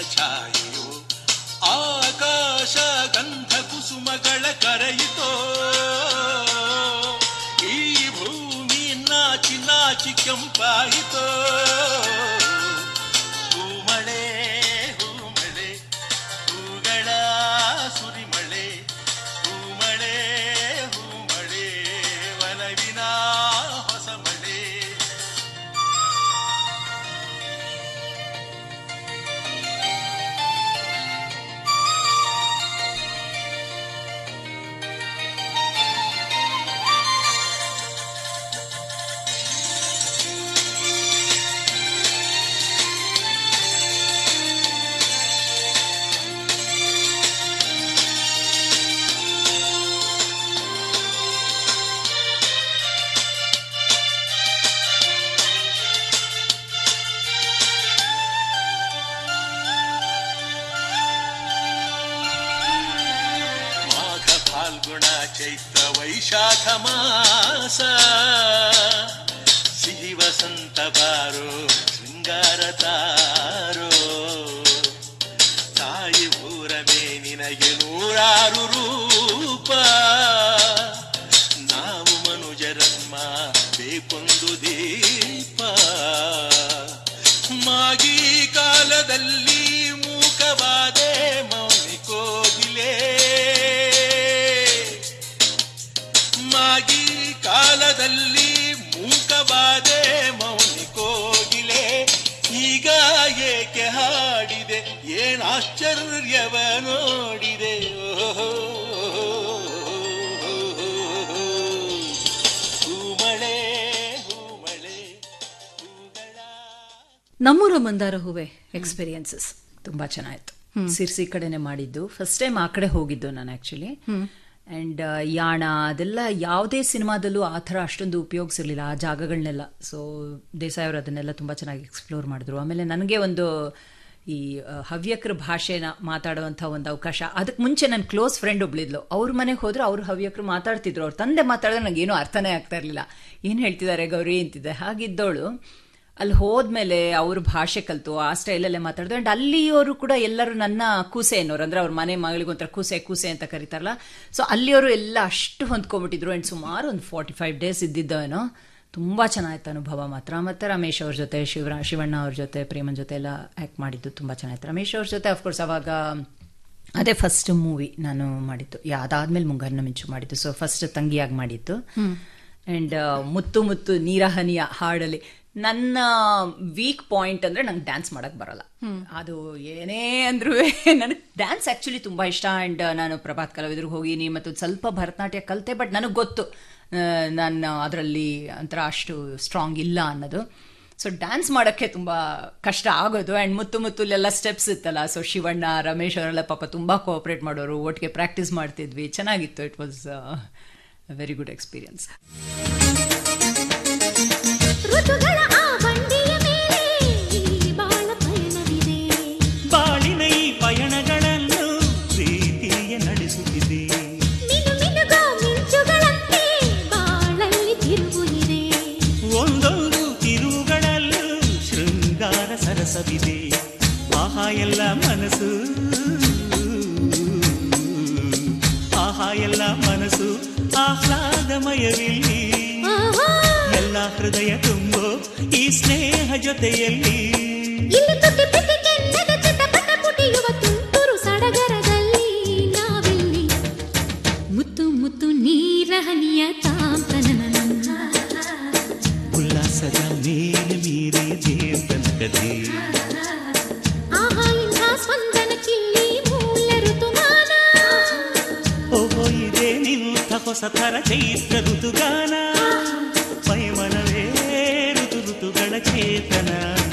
ಛಾಯೆಯೋ ಆಕಾಶ ಗಂಧ ಕುಸುಮಗಳ ಕರೆಯಿತೋ ಈ ಭೂಮಿ ನಾಚಿ ನಾಚಿ ಕೆಂಪಾಯಿತೋ ಹೂಮಳೆ ಹೂಮಳೆ ಹೂಗಳ ಸುರಿಮಳೆ ಹೂಮಳೆ ಹೂಮಳೆ ಒಲವಿನ ಹೊಸ ಮಳೆ ಮಾಘ ಫಾಲ್ಗುಣ ಚೈತ್ರ ವೈಶಾಖ ಮಾಸ ಸಿಹಿ ವಸಂತ ಬಾರೋ ಶೃಂಗಾರ ತಾರೋ ತಾಯಿ ಊರಮೇ ನಿನಗೆ ನೂರಾರು ರೂಪ ನಾವು ಮನುಜರಮ್ಮ ಬೇಕೊಂದು ದೀಪ ಮಾಗಿ ಕಾಲದಲ್ಲಿ ಮೂಕವಾದೆ ಮೌನಿ ಕೋಗಿಲೆ ಮಾಗಿ ಕಾಲದಲ್ಲಿ ಮೂಕವಾದೆ ಮೌನಿ ಕೋಗಿಲೆ ಈಗ ಏಕೆ ಹಾಡಿದೆ ಏನ್ ಆಶ್ಚರ್ಯವ ನೋಡಿದೆ ಓಹೋ ಹೂಮಳೆ ಹೂಮಳೆ ಹೂಗಳ ನಮ್ಮೂರ ಮಂದಾರ ಹೂವೆ ಎಕ್ಸ್ಪೀರಿಯನ್ಸಸ್ ತುಂಬಾ ಚೆನ್ನಾಗಿತ್ತು ಸಿರ್ಸಿ ಕಡೆನೆ ಮಾಡಿದ್ದು ಫಸ್ಟ್ ಟೈಮ್ ಆ ಕಡೆ ಹೋಗಿದ್ದು ನಾನು ಆಕ್ಚುಲಿ ಅಂಡ್ ಯಾಣ ಅದೆಲ್ಲ ಯಾವುದೇ ಸಿನಿಮಾದಲ್ಲೂ ಆ ಥರ ಅಷ್ಟೊಂದು ಉಪಯೋಗಿಸಿರ್ಲಿಲ್ಲ ಆ ಜಾಗಗಳನ್ನೆಲ್ಲ ಸೊ ದೇಸಾಯಿ ಅವರು ಅದನ್ನೆಲ್ಲ ತುಂಬಾ ಚೆನ್ನಾಗಿ ಎಕ್ಸ್ಪ್ಲೋರ್ ಮಾಡಿದ್ರು ಆಮೇಲೆ ನನಗೆ ಒಂದು ಈ ಆ, ಹವ್ಯಕರ ಭಾಷೆನ ಮಾತಾಡುವಂಥ ಒಂದು ಅವಕಾಶ ಅದಕ್ಕೆ ಮುಂಚೆ ನನ್ನ ಕ್ಲೋಸ್ ಫ್ರೆಂಡ್ ಒಬ್ಳಿದ್ಲು ಅವ್ರ ಮನೆಗೆ ಹೋದ್ರೆ ಅವ್ರು ಹವ್ಯಕರು ಮಾತಾಡ್ತಿದ್ರು ಅವ್ರ ತಂದೆ ಮಾತಾಡಿದ್ರೆ ನಂಗೆ ಏನೂ ಅರ್ಥನೇ ಆಗ್ತಾ ಇರಲಿಲ್ಲ ಏನು ಹೇಳ್ತಿದ್ದಾರೆ ಗೌರಿ ಅಂತಿದ್ದೆ ಹಾಗಿದ್ದವಳು ಅಲ್ಲಿ ಹೋದ್ಮೇಲೆ ಅವ್ರ ಭಾಷೆ ಕಲ್ತು ಆ ಸ್ಟೈಲಲ್ಲೇ ಮಾತಾಡಿದ್ರು ಅಂಡ್ ಅಲ್ಲಿಯವರು ಕೂಡ ಎಲ್ಲರೂ ನನ್ನ ಕೂಸೆ ಅನ್ನೋರು ಅಂದ್ರೆ ಅವ್ರ ಮನೆ ಮಗಳಿಗೆ ಒಂಥರ ಕೂಸೆ ಕೂಸೆ ಅಂತ ಕರೀತಾರಲ್ಲ ಸೊ ಅಲ್ಲಿಯವರು ಎಲ್ಲ ಅಷ್ಟು ಹೊಂದ್ಕೊಂಡ್ಬಿಟ್ಟಿದ್ರು ಅಂಡ್ ಸುಮಾರು ಒಂದು ಫಾರ್ಟಿ ಫೈವ್ ಡೇಸ್ ಇದ್ದಿದ್ದೇನೋ ತುಂಬಾ ಚೆನ್ನಾಗಿತ್ತು ಅನುಭವ ಮಾತ್ರ ಮತ್ತೆ ರಮೇಶ್ ಅವ್ರ ಜೊತೆ ಶಿವರ ಶಿವಣ್ಣ ಅವ್ರ ಜೊತೆ ಪ್ರೇಮನ್ ಜೊತೆ ಎಲ್ಲ ಆಕ್ಟ್ ಮಾಡಿದ್ದು ತುಂಬಾ ಚೆನ್ನಾಗಿತ್ತು ರಮೇಶ್ ಅವ್ರ ಜೊತೆ ಅಫ್ಕೋರ್ಸ್ ಅವಾಗ ಅದೇ ಫಸ್ಟ್ ಮೂವಿ ನಾನು ಮಾಡಿದ್ದು ಯಾವ್ದಾದ್ಮೇಲೆ ಮುಂಗಾರಿನ ಮಿಂಚು ಮಾಡಿದ್ದು ಸೊ ಫಸ್ಟ್ ತಂಗಿಯಾಗಿ ಮಾಡಿದ್ದು ಅಂಡ್ ಮುತ್ತು ಮುತ್ತು ನೀರಹನಿಯ ಹಾಡಲ್ಲಿ ನನ್ನ ವೀಕ್ ಪಾಯಿಂಟ್ ಅಂದ್ರೆ ನಂಗೆ ಡ್ಯಾನ್ಸ್ ಮಾಡಕ್ ಬರಲ್ಲ ಅದು ಏನೇ ಅಂದ್ರೂ ನನಗೆ ಡ್ಯಾನ್ಸ್ ಆಕ್ಚುಲಿ ತುಂಬಾ ಇಷ್ಟ ಅಂಡ್ ನಾನು ಪ್ರಭಾತ್ ಕಲಾವಿದ್ರಿಗೆ ಹೋಗಿನಿ ಮತ್ತು ಸ್ವಲ್ಪ ಭರತನಾಟ್ಯ ಕಲಿತೆ ಬಟ್ ನನಗೆ ಗೊತ್ತು ಆ, ನಾನು ಅದರಲ್ಲಿ ಒಂಥರ ಅಷ್ಟು ಸ್ಟ್ರಾಂಗ್ ಇಲ್ಲ ಅನ್ನೋದು ಸೊ ಡ್ಯಾನ್ಸ್ ಮಾಡೋಕ್ಕೆ ತುಂಬ ಕಷ್ಟ ಆಗೋದು ಆ್ಯಂಡ್ ಮುತ್ತು ಮುತ್ತುಲೆಲ್ಲ ಸ್ಟೆಪ್ಸ್ ಇತ್ತಲ್ಲ ಸೊ ಶಿವಣ್ಣ ರಮೇಶ್ ಅವರೆಲ್ಲ ಪಾಪ ತುಂಬ ಕೋಆಪ್ರೇಟ್ ಮಾಡೋರು ಒಟ್ಟಿಗೆ ಪ್ರಾಕ್ಟೀಸ್ ಮಾಡ್ತಿದ್ವಿ ಚೆನ್ನಾಗಿತ್ತು it was very good experience ಋತುಗಳ ಆ ಬಂಡಿಯ ಮೇಲೆ ಈ ಬಾಳ ಪಯಣವಿದೆ ಬಾಳಿನ ಈ ಪಯಣಗಳನ್ನು ಪ್ರೀತಿಯ ನಡೆಸುತ್ತಿದೆ ಮಿನು ಮಿನುಗೋ ಮಿಂಚುಗಳಂತೆ ಬಾಳಲ್ಲಿ ತಿರುವು ಇದೆ ಒಂದೊಂದು ತಿರುವುಗಳಲ್ಲೂ ಶೃಂಗಾರ ಸರಸವಿದೆ ಆಹಾ ಎಲ್ಲ ಮನಸ್ಸು ಆಹಾ ಎಲ್ಲ ಮನಸ್ಸು ಆಹ್ಲಾದಮಯವಿಲ್ಲಿ ಆಹಾ ಎಲ್ಲ ಹೃದಯ ತುಂಬೋ ಈ ಸ್ನೇಹ ಜೊತೆಯಲ್ಲಿ ಇಲ್ಲಿ ತುಟಿ ಪಿಟಿ ಕೆನ್ನದ ಚಿಟಪಟ ಪುಟಿಯುವ ತುಂತುರು ಸಡಗರದಲ್ಲಿ ನಾವಿಲ್ಲಿ ಮುತ್ತು ಮುತ್ತು ನೀರ ಹನಿಯ ತಾಂತನನ ಉಲ್ಲಾಸದ ಮೇಲೆ ಮೀರಿ ದೇವತನಕದೆ ಆಹಾ ಇಂಥ ಸ್ಪಂದನಕ್ಕಿಲ್ಲಿ ಮೂಲ ಋತುಮಾನ ಓಹೋ ಇದೇ ನಿಂತ ಹೊಸ ಥರ ಚೈತ್ರ ಋತುಗಾನ ಮೈಮನವೇ ಋತು ಋತುಗಳ ಚೇತನ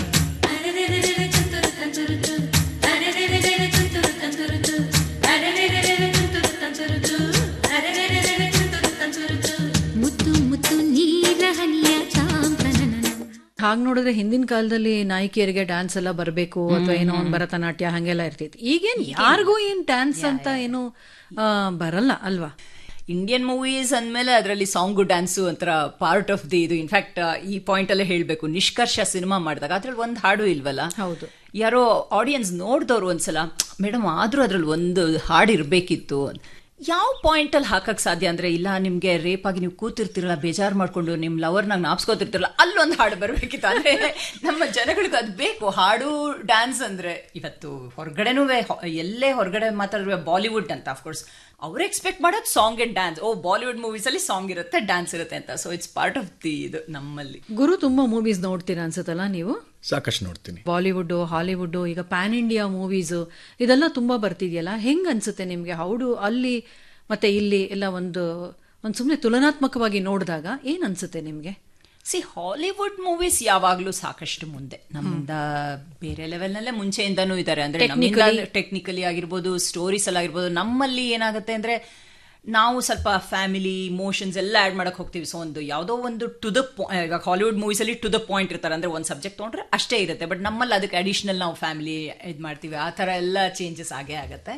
ಮುತ್ತು ಮುತ್ತು ನೀರ ಹನಿಯ ತಾಂತನನ ಹಾಗೆ ನೋಡಿದ್ರೆ ಹಿಂದಿನ ಕಾಲದಲ್ಲಿ ನಾಯಕಿಯರಿಗೆ ಡ್ಯಾನ್ಸ್ ಎಲ್ಲ ಬರಬೇಕು ಅಥವಾ ಏನೋ ಒಂದು ಭರತನಾಟ್ಯ ಹಂಗೆಲ್ಲ ಇರ್ತಿತ್ತು ಈಗೇನ್ ಯಾರಿಗೂ ಏನ್ ಡ್ಯಾನ್ಸ್ ಅಂತ ಏನು ಆ, ಬರಲ್ಲ ಅಲ್ವಾ ಇಂಡಿಯನ್ ಮೂವೀಸ್ ಅಂದಮೇಲೆ ಅದರಲ್ಲಿ ಸಾಂಗು ಡ್ಯಾನ್ಸು ಒಂಥರ ಪಾರ್ಟ್ ಆಫ್ ದಿ ಇದು ಇನ್ಫ್ಯಾಕ್ಟ್ ಈ ಪಾಯಿಂಟ್ ಅಲ್ಲೇ ಹೇಳಬೇಕು ನಿಷ್ಕರ್ಷ ಸಿನಿಮಾ ಮಾಡಿದಾಗ ಅದ್ರಲ್ಲಿ ಒಂದು ಹಾಡು ಇಲ್ವಲ್ಲ ಹೌದು. ಯಾರೋ ಆಡಿಯನ್ಸ್ ನೋಡಿದವ್ರು ಒಂದ್ಸಲ ಮೇಡಮ್ ಆದ್ರೂ ಅದ್ರಲ್ಲಿ ಒಂದು ಹಾಡು ಇರಬೇಕಿತ್ತು ಯಾವ ಪಾಯಿಂಟ್ ಅಲ್ಲಿ ಹಾಕಕ್ ಸಾಧ್ಯ ಅಂದ್ರೆ ಇಲ್ಲ ನಿಮ್ಗೆ ರೇಪ್ ಆಗಿ ನೀವು ಕೂತಿರ್ತಿರಲ್ಲ ಬೇಜಾರು ಮಾಡ್ಕೊಂಡು ನಿಮ್ ಲವರ್ನಾಗ ನಾಪ್ಸ್ಕೋತಿರ್ತಿರಲ್ಲ ಅಲ್ಲೊಂದು ಹಾಡು ಬರ್ಬೇಕಿತ್ತು ಅಂದ್ರೆ ನಮ್ಮ ಜನಗಳಿಗೆ ಅದು ಬೇಕು ಹಾಡು ಡ್ಯಾನ್ಸ್ ಅಂದ್ರೆ ಇವತ್ತು ಹೊರಗಡೆನೂ ಎಲ್ಲೇ ಹೊರಗಡೆ ಮಾತಾಡಿದ್ರೆ ಬಾಲಿವುಡ್ ಅಂತ ಅಫ್ಕೋರ್ಸ್ ಅವ್ರು ಎಕ್ಸ್ಪೆಕ್ಟ್ ಮಾಡೋದು ಸಾಂಗ್ ಅಂಡ್ ಡ್ಯಾನ್ಸ್ ಓ ಬಾಲಿವುಡ್ ಮೂವೀಸ್ ಅಲ್ಲಿ ಸಾಂಗ್ ಇರುತ್ತೆ ಡ್ಯಾನ್ಸ್ ಇರುತ್ತೆ ಅಂತ so it's part of the ಇದು ನಮ್ಮಲ್ಲಿ ಗುರು ತುಂಬಾ ಮೂವೀಸ್ ನೋಡ್ತೀರಾ ಅನ್ಸುತ್ತಲ್ಲ ನೀವು ಸಾಕಷ್ಟು ನೋಡ್ತೀನಿ ಬಾಲಿವುಡ್ ಹಾಲಿವುಡ್ ಈಗ ಪ್ಯಾನ್ ಇಂಡಿಯಾ ಮೂವೀಸ್ ಇದೆಲ್ಲ ತುಂಬಾ ಬರ್ತಿದೆಯಲ್ಲ ಹೆಂಗ್ ಅನ್ಸುತ್ತೆ ನಿಮ್ಗೆ ಹೌಡು ಅಲ್ಲಿ ಮತ್ತೆ ಇಲ್ಲಿ ಎಲ್ಲ ಒಂದು ಒಂದು ಸುಮ್ಮನೆ ತುಲನಾತ್ಮಕವಾಗಿ ನೋಡಿದಾಗ ಏನ್ ಅನ್ಸುತ್ತೆ ನಿಮ್ಗೆ ಸಿ ಹಾಲಿವುಡ್ ಮೂವೀಸ್ ಯಾವಾಗ್ಲೂ ಸಾಕಷ್ಟು ಮುಂದೆ ನಮ್ದ ಬೇರೆ ಲೆವೆಲ್ನಲ್ಲೇ ಮುಂಚೆಯಿಂದನೂ ಇದ್ದಾರೆ ಅಂದ್ರೆ ಟೆಕ್ನಿಕಲಿ ಆಗಿರ್ಬೋದು ಸ್ಟೋರೀಸ್ ಅಲ್ಲಿ ಆಗಿರ್ಬೋದು ನಮ್ಮಲ್ಲಿ ಏನಾಗುತ್ತೆ ಅಂದ್ರೆ ನಾವು ಸ್ವಲ್ಪ ಫ್ಯಾಮಿಲಿ ಇಮೋಷನ್ಸ್ ಎಲ್ಲ ಆಡ್ ಮಾಡಕ್ ಹೋಗ್ತೀವಿ ಸೊ ಒಂದು ಯಾವುದೋ ಒಂದು ಟು ದ ಈಗ ಹಾಲಿವುಡ್ ಮೂವೀಸ್ ಅಲ್ಲಿ ಟು ದ ಪಾಯಿಂಟ್ ಇರ್ತಾರೆ ಅಂದ್ರೆ ಒಂದು ಸಬ್ಜೆಕ್ಟ್ ತೊಗೊಂಡ್ರೆ ಅಷ್ಟೇ ಇರುತ್ತೆ ಬಟ್ ನಮ್ಮಲ್ಲಿ ಅದಕ್ಕೆ ಅಡಿಷನಲ್ ನಾವು ಫ್ಯಾಮಿಲಿ ಇದು ಮಾಡ್ತೀವಿ ಆ ಥರ ಎಲ್ಲ ಚೇಂಜಸ್ ಆಗೇ ಆಗುತ್ತೆ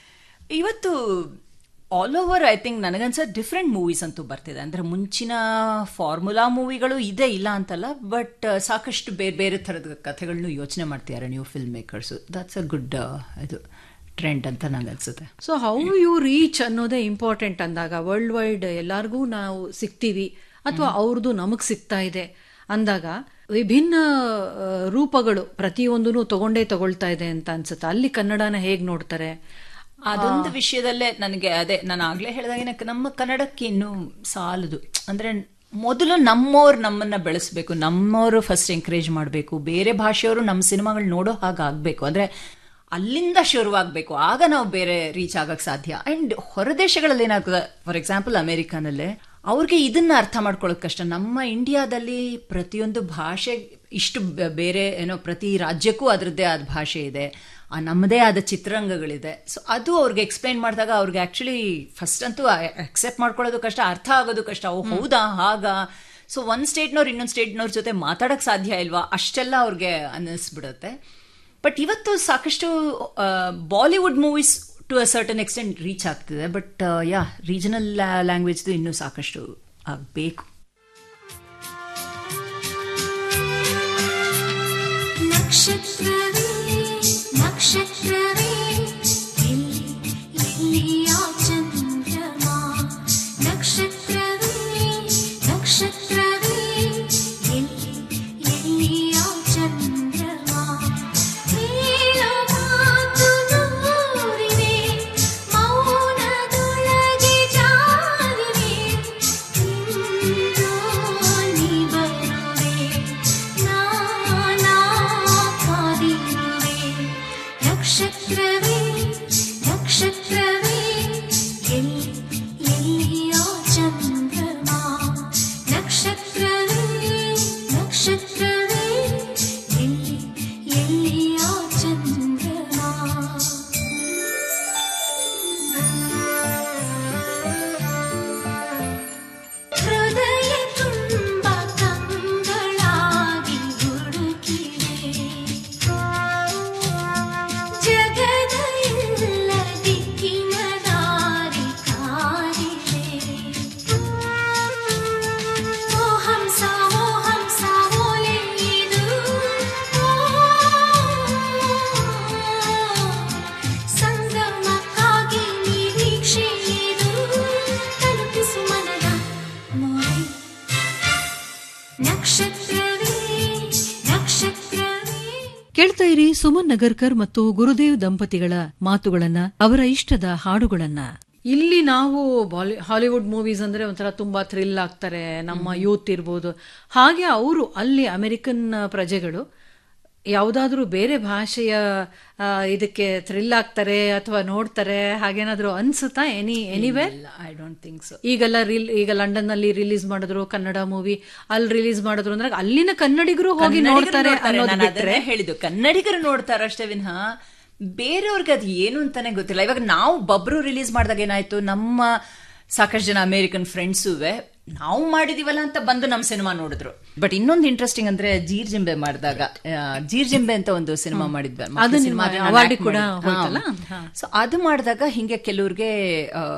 ಇವತ್ತು ಆಲ್ ಓವರ್ ಐ ಥಿಂಕ್ ನನಗನ್ಸ ಡಿಫ್ರೆಂಟ್ ಮೂವೀಸ್ ಅಂತೂ ಬರ್ತಿದೆ ಅಂದ್ರೆ ಮುಂಚಿನ ಫಾರ್ಮುಲಾ ಮೂವಿಗಳು ಇದೆ ಇಲ್ಲ ಅಂತಲ್ಲ ಬಟ್ ಸಾಕಷ್ಟು ಬೇರೆ ಬೇರೆ ಥರದ ಕಥೆಗಳನ್ನೂ ಯೋಚನೆ ಮಾಡ್ತಿದ್ದಾರೆ new film makers that's a good ಇದು ಟ್ರೆಂಡ್ ಅಂತ ನಂಗೆ ಅನ್ಸುತ್ತೆ ಸೊ ಹೌ ಯು ರೀಚ್ ಅನ್ನೋದೇ ಇಂಪಾರ್ಟೆಂಟ್ ಅಂದಾಗ ವರ್ಲ್ಡ್ ವೈಡ್ ಎಲ್ಲಾರ್ಗೂ ನಾವು ಸಿಗ್ತೀವಿ ಅಥವಾ ಅವ್ರದ್ದು ನಮಗ್ ಸಿಗ್ತಾ ಇದೆ ಅಂದಾಗ ವಿಭಿನ್ನ ಆ, ರೂಪಗಳು ಪ್ರತಿಯೊಂದೂ ತಗೊಂಡೇ ತಗೊಳ್ತಾ ಇದೆ ಅಂತ ಅನ್ಸುತ್ತೆ ಅಲ್ಲಿ ಕನ್ನಡನ ಹೇಗ್ ನೋಡ್ತಾರೆ ಅದೊಂದು ವಿಷಯದಲ್ಲೇ ನನಗೆ ಅದೇ ನಾನು ಆಗ್ಲೇ ಹೇಳಿದಾಗ ನಮ್ಮ ಕನ್ನಡಕ್ಕೆ ಇನ್ನೂ ಸಾಲದು ಅಂದ್ರೆ ಮೊದಲು ನಮ್ಮವ್ರು ನಮ್ಮನ್ನ ಬೆಳೆಸ್ಬೇಕು ನಮ್ಮವರು ಫಸ್ಟ್ ಎಂಕರೇಜ್ ಮಾಡಬೇಕು ಬೇರೆ ಭಾಷೆಯವರು ನಮ್ಮ ಸಿನಿಮಾಗಳು ನೋಡೋ ಹಾಗಾಗಬೇಕು ಅಂದ್ರೆ ಅಲ್ಲಿಂದ ಶುರುವಾಗಬೇಕು ಆಗ ನಾವು ಬೇರೆ ರೀಚ್ ಆಗಕ್ ಸಾಧ್ಯ ಅಂಡ್ ಹೊರದೇಶಗಳಲ್ಲಿ ಏನಾಗ್ತದೆ ಫಾರ್ ಎಕ್ಸಾಂಪಲ್ ಅಮೆರಿಕಾನಲ್ಲೇ ಅವ್ರಿಗೆ ಇದನ್ನ ಅರ್ಥ ಮಾಡ್ಕೊಳ್ಳೋದು ಕಷ್ಟ ನಮ್ಮ ಇಂಡಿಯಾದಲ್ಲಿ ಪ್ರತಿಯೊಂದು ಭಾಷೆ ಇಷ್ಟು ಬ- ಬೇರೆ ಏನೋ ಪ್ರತಿ ರಾಜ್ಯಕ್ಕೂ ಅದರದ್ದೇ ಆದ ಭಾಷೆ ಇದೆ ಆ ನಮ್ಮದೇ ಆದ ಚಿತ್ರರಂಗಗಳಿದೆ ಸೊ ಅದು ಅವ್ರಿಗೆ ಎಕ್ಸ್ಪ್ಲೈನ್ ಮಾಡಿದಾಗ ಅವ್ರಿಗೆ ಆಕ್ಚುಲಿ ಫಸ್ಟ್ ಅಂತೂ ಅಕ್ಸೆಪ್ಟ್ ಮಾಡ್ಕೊಳ್ಳೋದು ಕಷ್ಟ ಅರ್ಥ ಆಗೋದು ಕಷ್ಟ ಓ ಹೌದಾ ಹಾಗಾ ಸೊ ಒಂದ್ ಸ್ಟೇಟ್ನವ್ರು ಇನ್ನೊಂದು ಸ್ಟೇಟ್ನವ್ರ ಜೊತೆ ಮಾತಾಡಕ್ ಸಾಧ್ಯ ಇಲ್ವಾ ಅಷ್ಟೆಲ್ಲ ಅವ್ರಿಗೆ ಅನ್ನಿಸ್ಬಿಡುತ್ತೆ ಬಟ್ ಇವತ್ತು ಸಾಕಷ್ಟು Bollywood movies to a certain extent reach ಆಗ್ತಿದೆ ಬಟ್ ಯಾ ರೀಜನಲ್ ಲ್ಯಾಂಗ್ವೇಜ್ದು ಇನ್ನೂ ಸಾಕಷ್ಟು ಆಗಬೇಕು ನಕ್ಷತ್ರವೇ ನಕ್ಷತ್ರವೇ ಎಲ್ಲಿ ಎಲ್ಲಿಯ ಚಂದ್ರಮ ನಕ್ಷತ್ರವೇ ನಕ್ಷತ್ರವೇ ಎಲ್ಲಿ ಎಲ್ಲಿಯ ಚಂದ್ರಮ ಹೇಳೋ ಮಾತು ನೂರಿವೆ ಮೌನದೊಳಗೆ ಜಾರಿವೆ ಇಂದು ನೀ ಬರುವೆ ನಾನಾ ಕಾದಿರುವೆ ನಕ್ಷತ್ರವೇ ನಕ್ಷತ್ರವೇ ಎಲ್ಲಿ ಎಲ್ಲಿಯ ಚಂದ್ರಮ ನಕ್ಷತ್ರವೇ ನಕ್ಷತ್ರವೇ ಎಲ್ಲಿ ಎಲ್ಲಿಯ ಚಂದ್ರಮ ಹೃದಯ ತುಂಬ ಕಂಗಳಾಗಿ ಹುಡುಕಿದೆ ಜಗದ ಎಲ್ಲ ದಿಕ್ಕಿನ ದಾರಿ ಕಾದಿದೆ ಓ ಹಂಸ ಓ ಹಂಸ ಓಲೆ ಇದು ಸಂಗಮಕ್ಕಾಗಿ ನಿರೀಕ್ಷೆ ಇದು ತಲುಪಿಸು ಮನದ ಮೊರೆ ನಕ್ಷತ್ರವೇ ನಕ್ಷತ್ರವೇ ಕೇಳ್ತಾ ಇರಿ ಸುಮನ್ ನಗರ್ಕರ್ ಮತ್ತು ಗುರುದೇವ್ ದಂಪತಿಗಳ ಮಾತುಗಳನ್ನ ಅವರ ಇಷ್ಟದ ಹಾಡುಗಳನ್ನ ಇಲ್ಲಿ ನಾವು ಬಾಲಿ ಹಾಲಿವುಡ್ ಮೂವೀಸ್ ಅಂದ್ರೆ ಒಂಥರ ತುಂಬಾ ಥ್ರಿಲ್ ಆಗ್ತಾರೆ ನಮ್ಮ ಯೂತ್ ಇರ್ಬೋದು ಹಾಗೆ ಅವರು ಅಲ್ಲಿ ಅಮೆರಿಕನ್ ಪ್ರಜೆಗಳು ಯಾವುದಾದ್ರೂ ಬೇರೆ ಭಾಷೆಯ ಆ, ಇದಕ್ಕೆ ಥ್ರಿಲ್ ಆಗ್ತಾರೆ ಅಥವಾ ನೋಡ್ತಾರೆ ಹಾಗೇನಾದ್ರೂ ಅನ್ಸುತ್ತಾ any anyway I don't think so ಈಗೆಲ್ಲ ರಿಲ್ ಈಗ ಲಂಡನ್ ನಲ್ಲಿ ರಿಲೀಸ್ ಮಾಡಿದ್ರು ಕನ್ನಡ ಮೂವಿ ಅಲ್ಲಿ ರಿಲೀಸ್ ಮಾಡಿದ್ರು ಅಂದ್ರೆ ಅಲ್ಲಿನ ಕನ್ನಡಿಗರು ಹೋಗಿ ನೋಡ್ತಾರೆ ಅನ್ನೋದು ಬಿಟ್ರೆ ಹೇಳಿದ್ದು ಕನ್ನಡಿಗರು ನೋಡ್ತಾರ ಅಷ್ಟೇ ವಿನ್ಹ ಬೇರೆಯವ್ರಿಗೆ ಅದು ಏನು ಅಂತಾನೆ ಗೊತ್ತಿಲ್ಲ ಇವಾಗ ನಾವು ಬಬ್ರು ರಿಲೀಸ್ ಮಾಡಿದಾಗ ಏನಾಯ್ತು ನಮ್ಮ ಸಾಕಷ್ಟು ಜನ ಅಮೇರಿಕನ್ ಫ್ರೆಂಡ್ಸುವೆ ನಾವು ಮಾಡಿದೀವಲ್ಲ ಅಂತ ಬಂದು ನಮ್ಮ ಸಿನಿಮಾ ನೋಡಿದ್ರು ಬಟ್ ಇನ್ನೊಂದು ಇಂಟ್ರೆಸ್ಟಿಂಗ್ ಅಂದ್ರೆ ಜೀರ್ ಜಿಂಬೆ ಮಾಡಿದಾಗ ಜೀರ್ ಜಿಂಬೆ ಅಂತ ಒಂದು ಸಿನಿಮಾ ಮಾಡಿದ್ವಿ ಅದು ನಿಮ್ಮ award ಕೂಡ ಹೋಯ್ತಲ್ಲ? ಸೊ ಅದು ಮಾಡಿದಾಗ ಹಿಂಗೆ ಕೆಲವ್ರಿಗೆ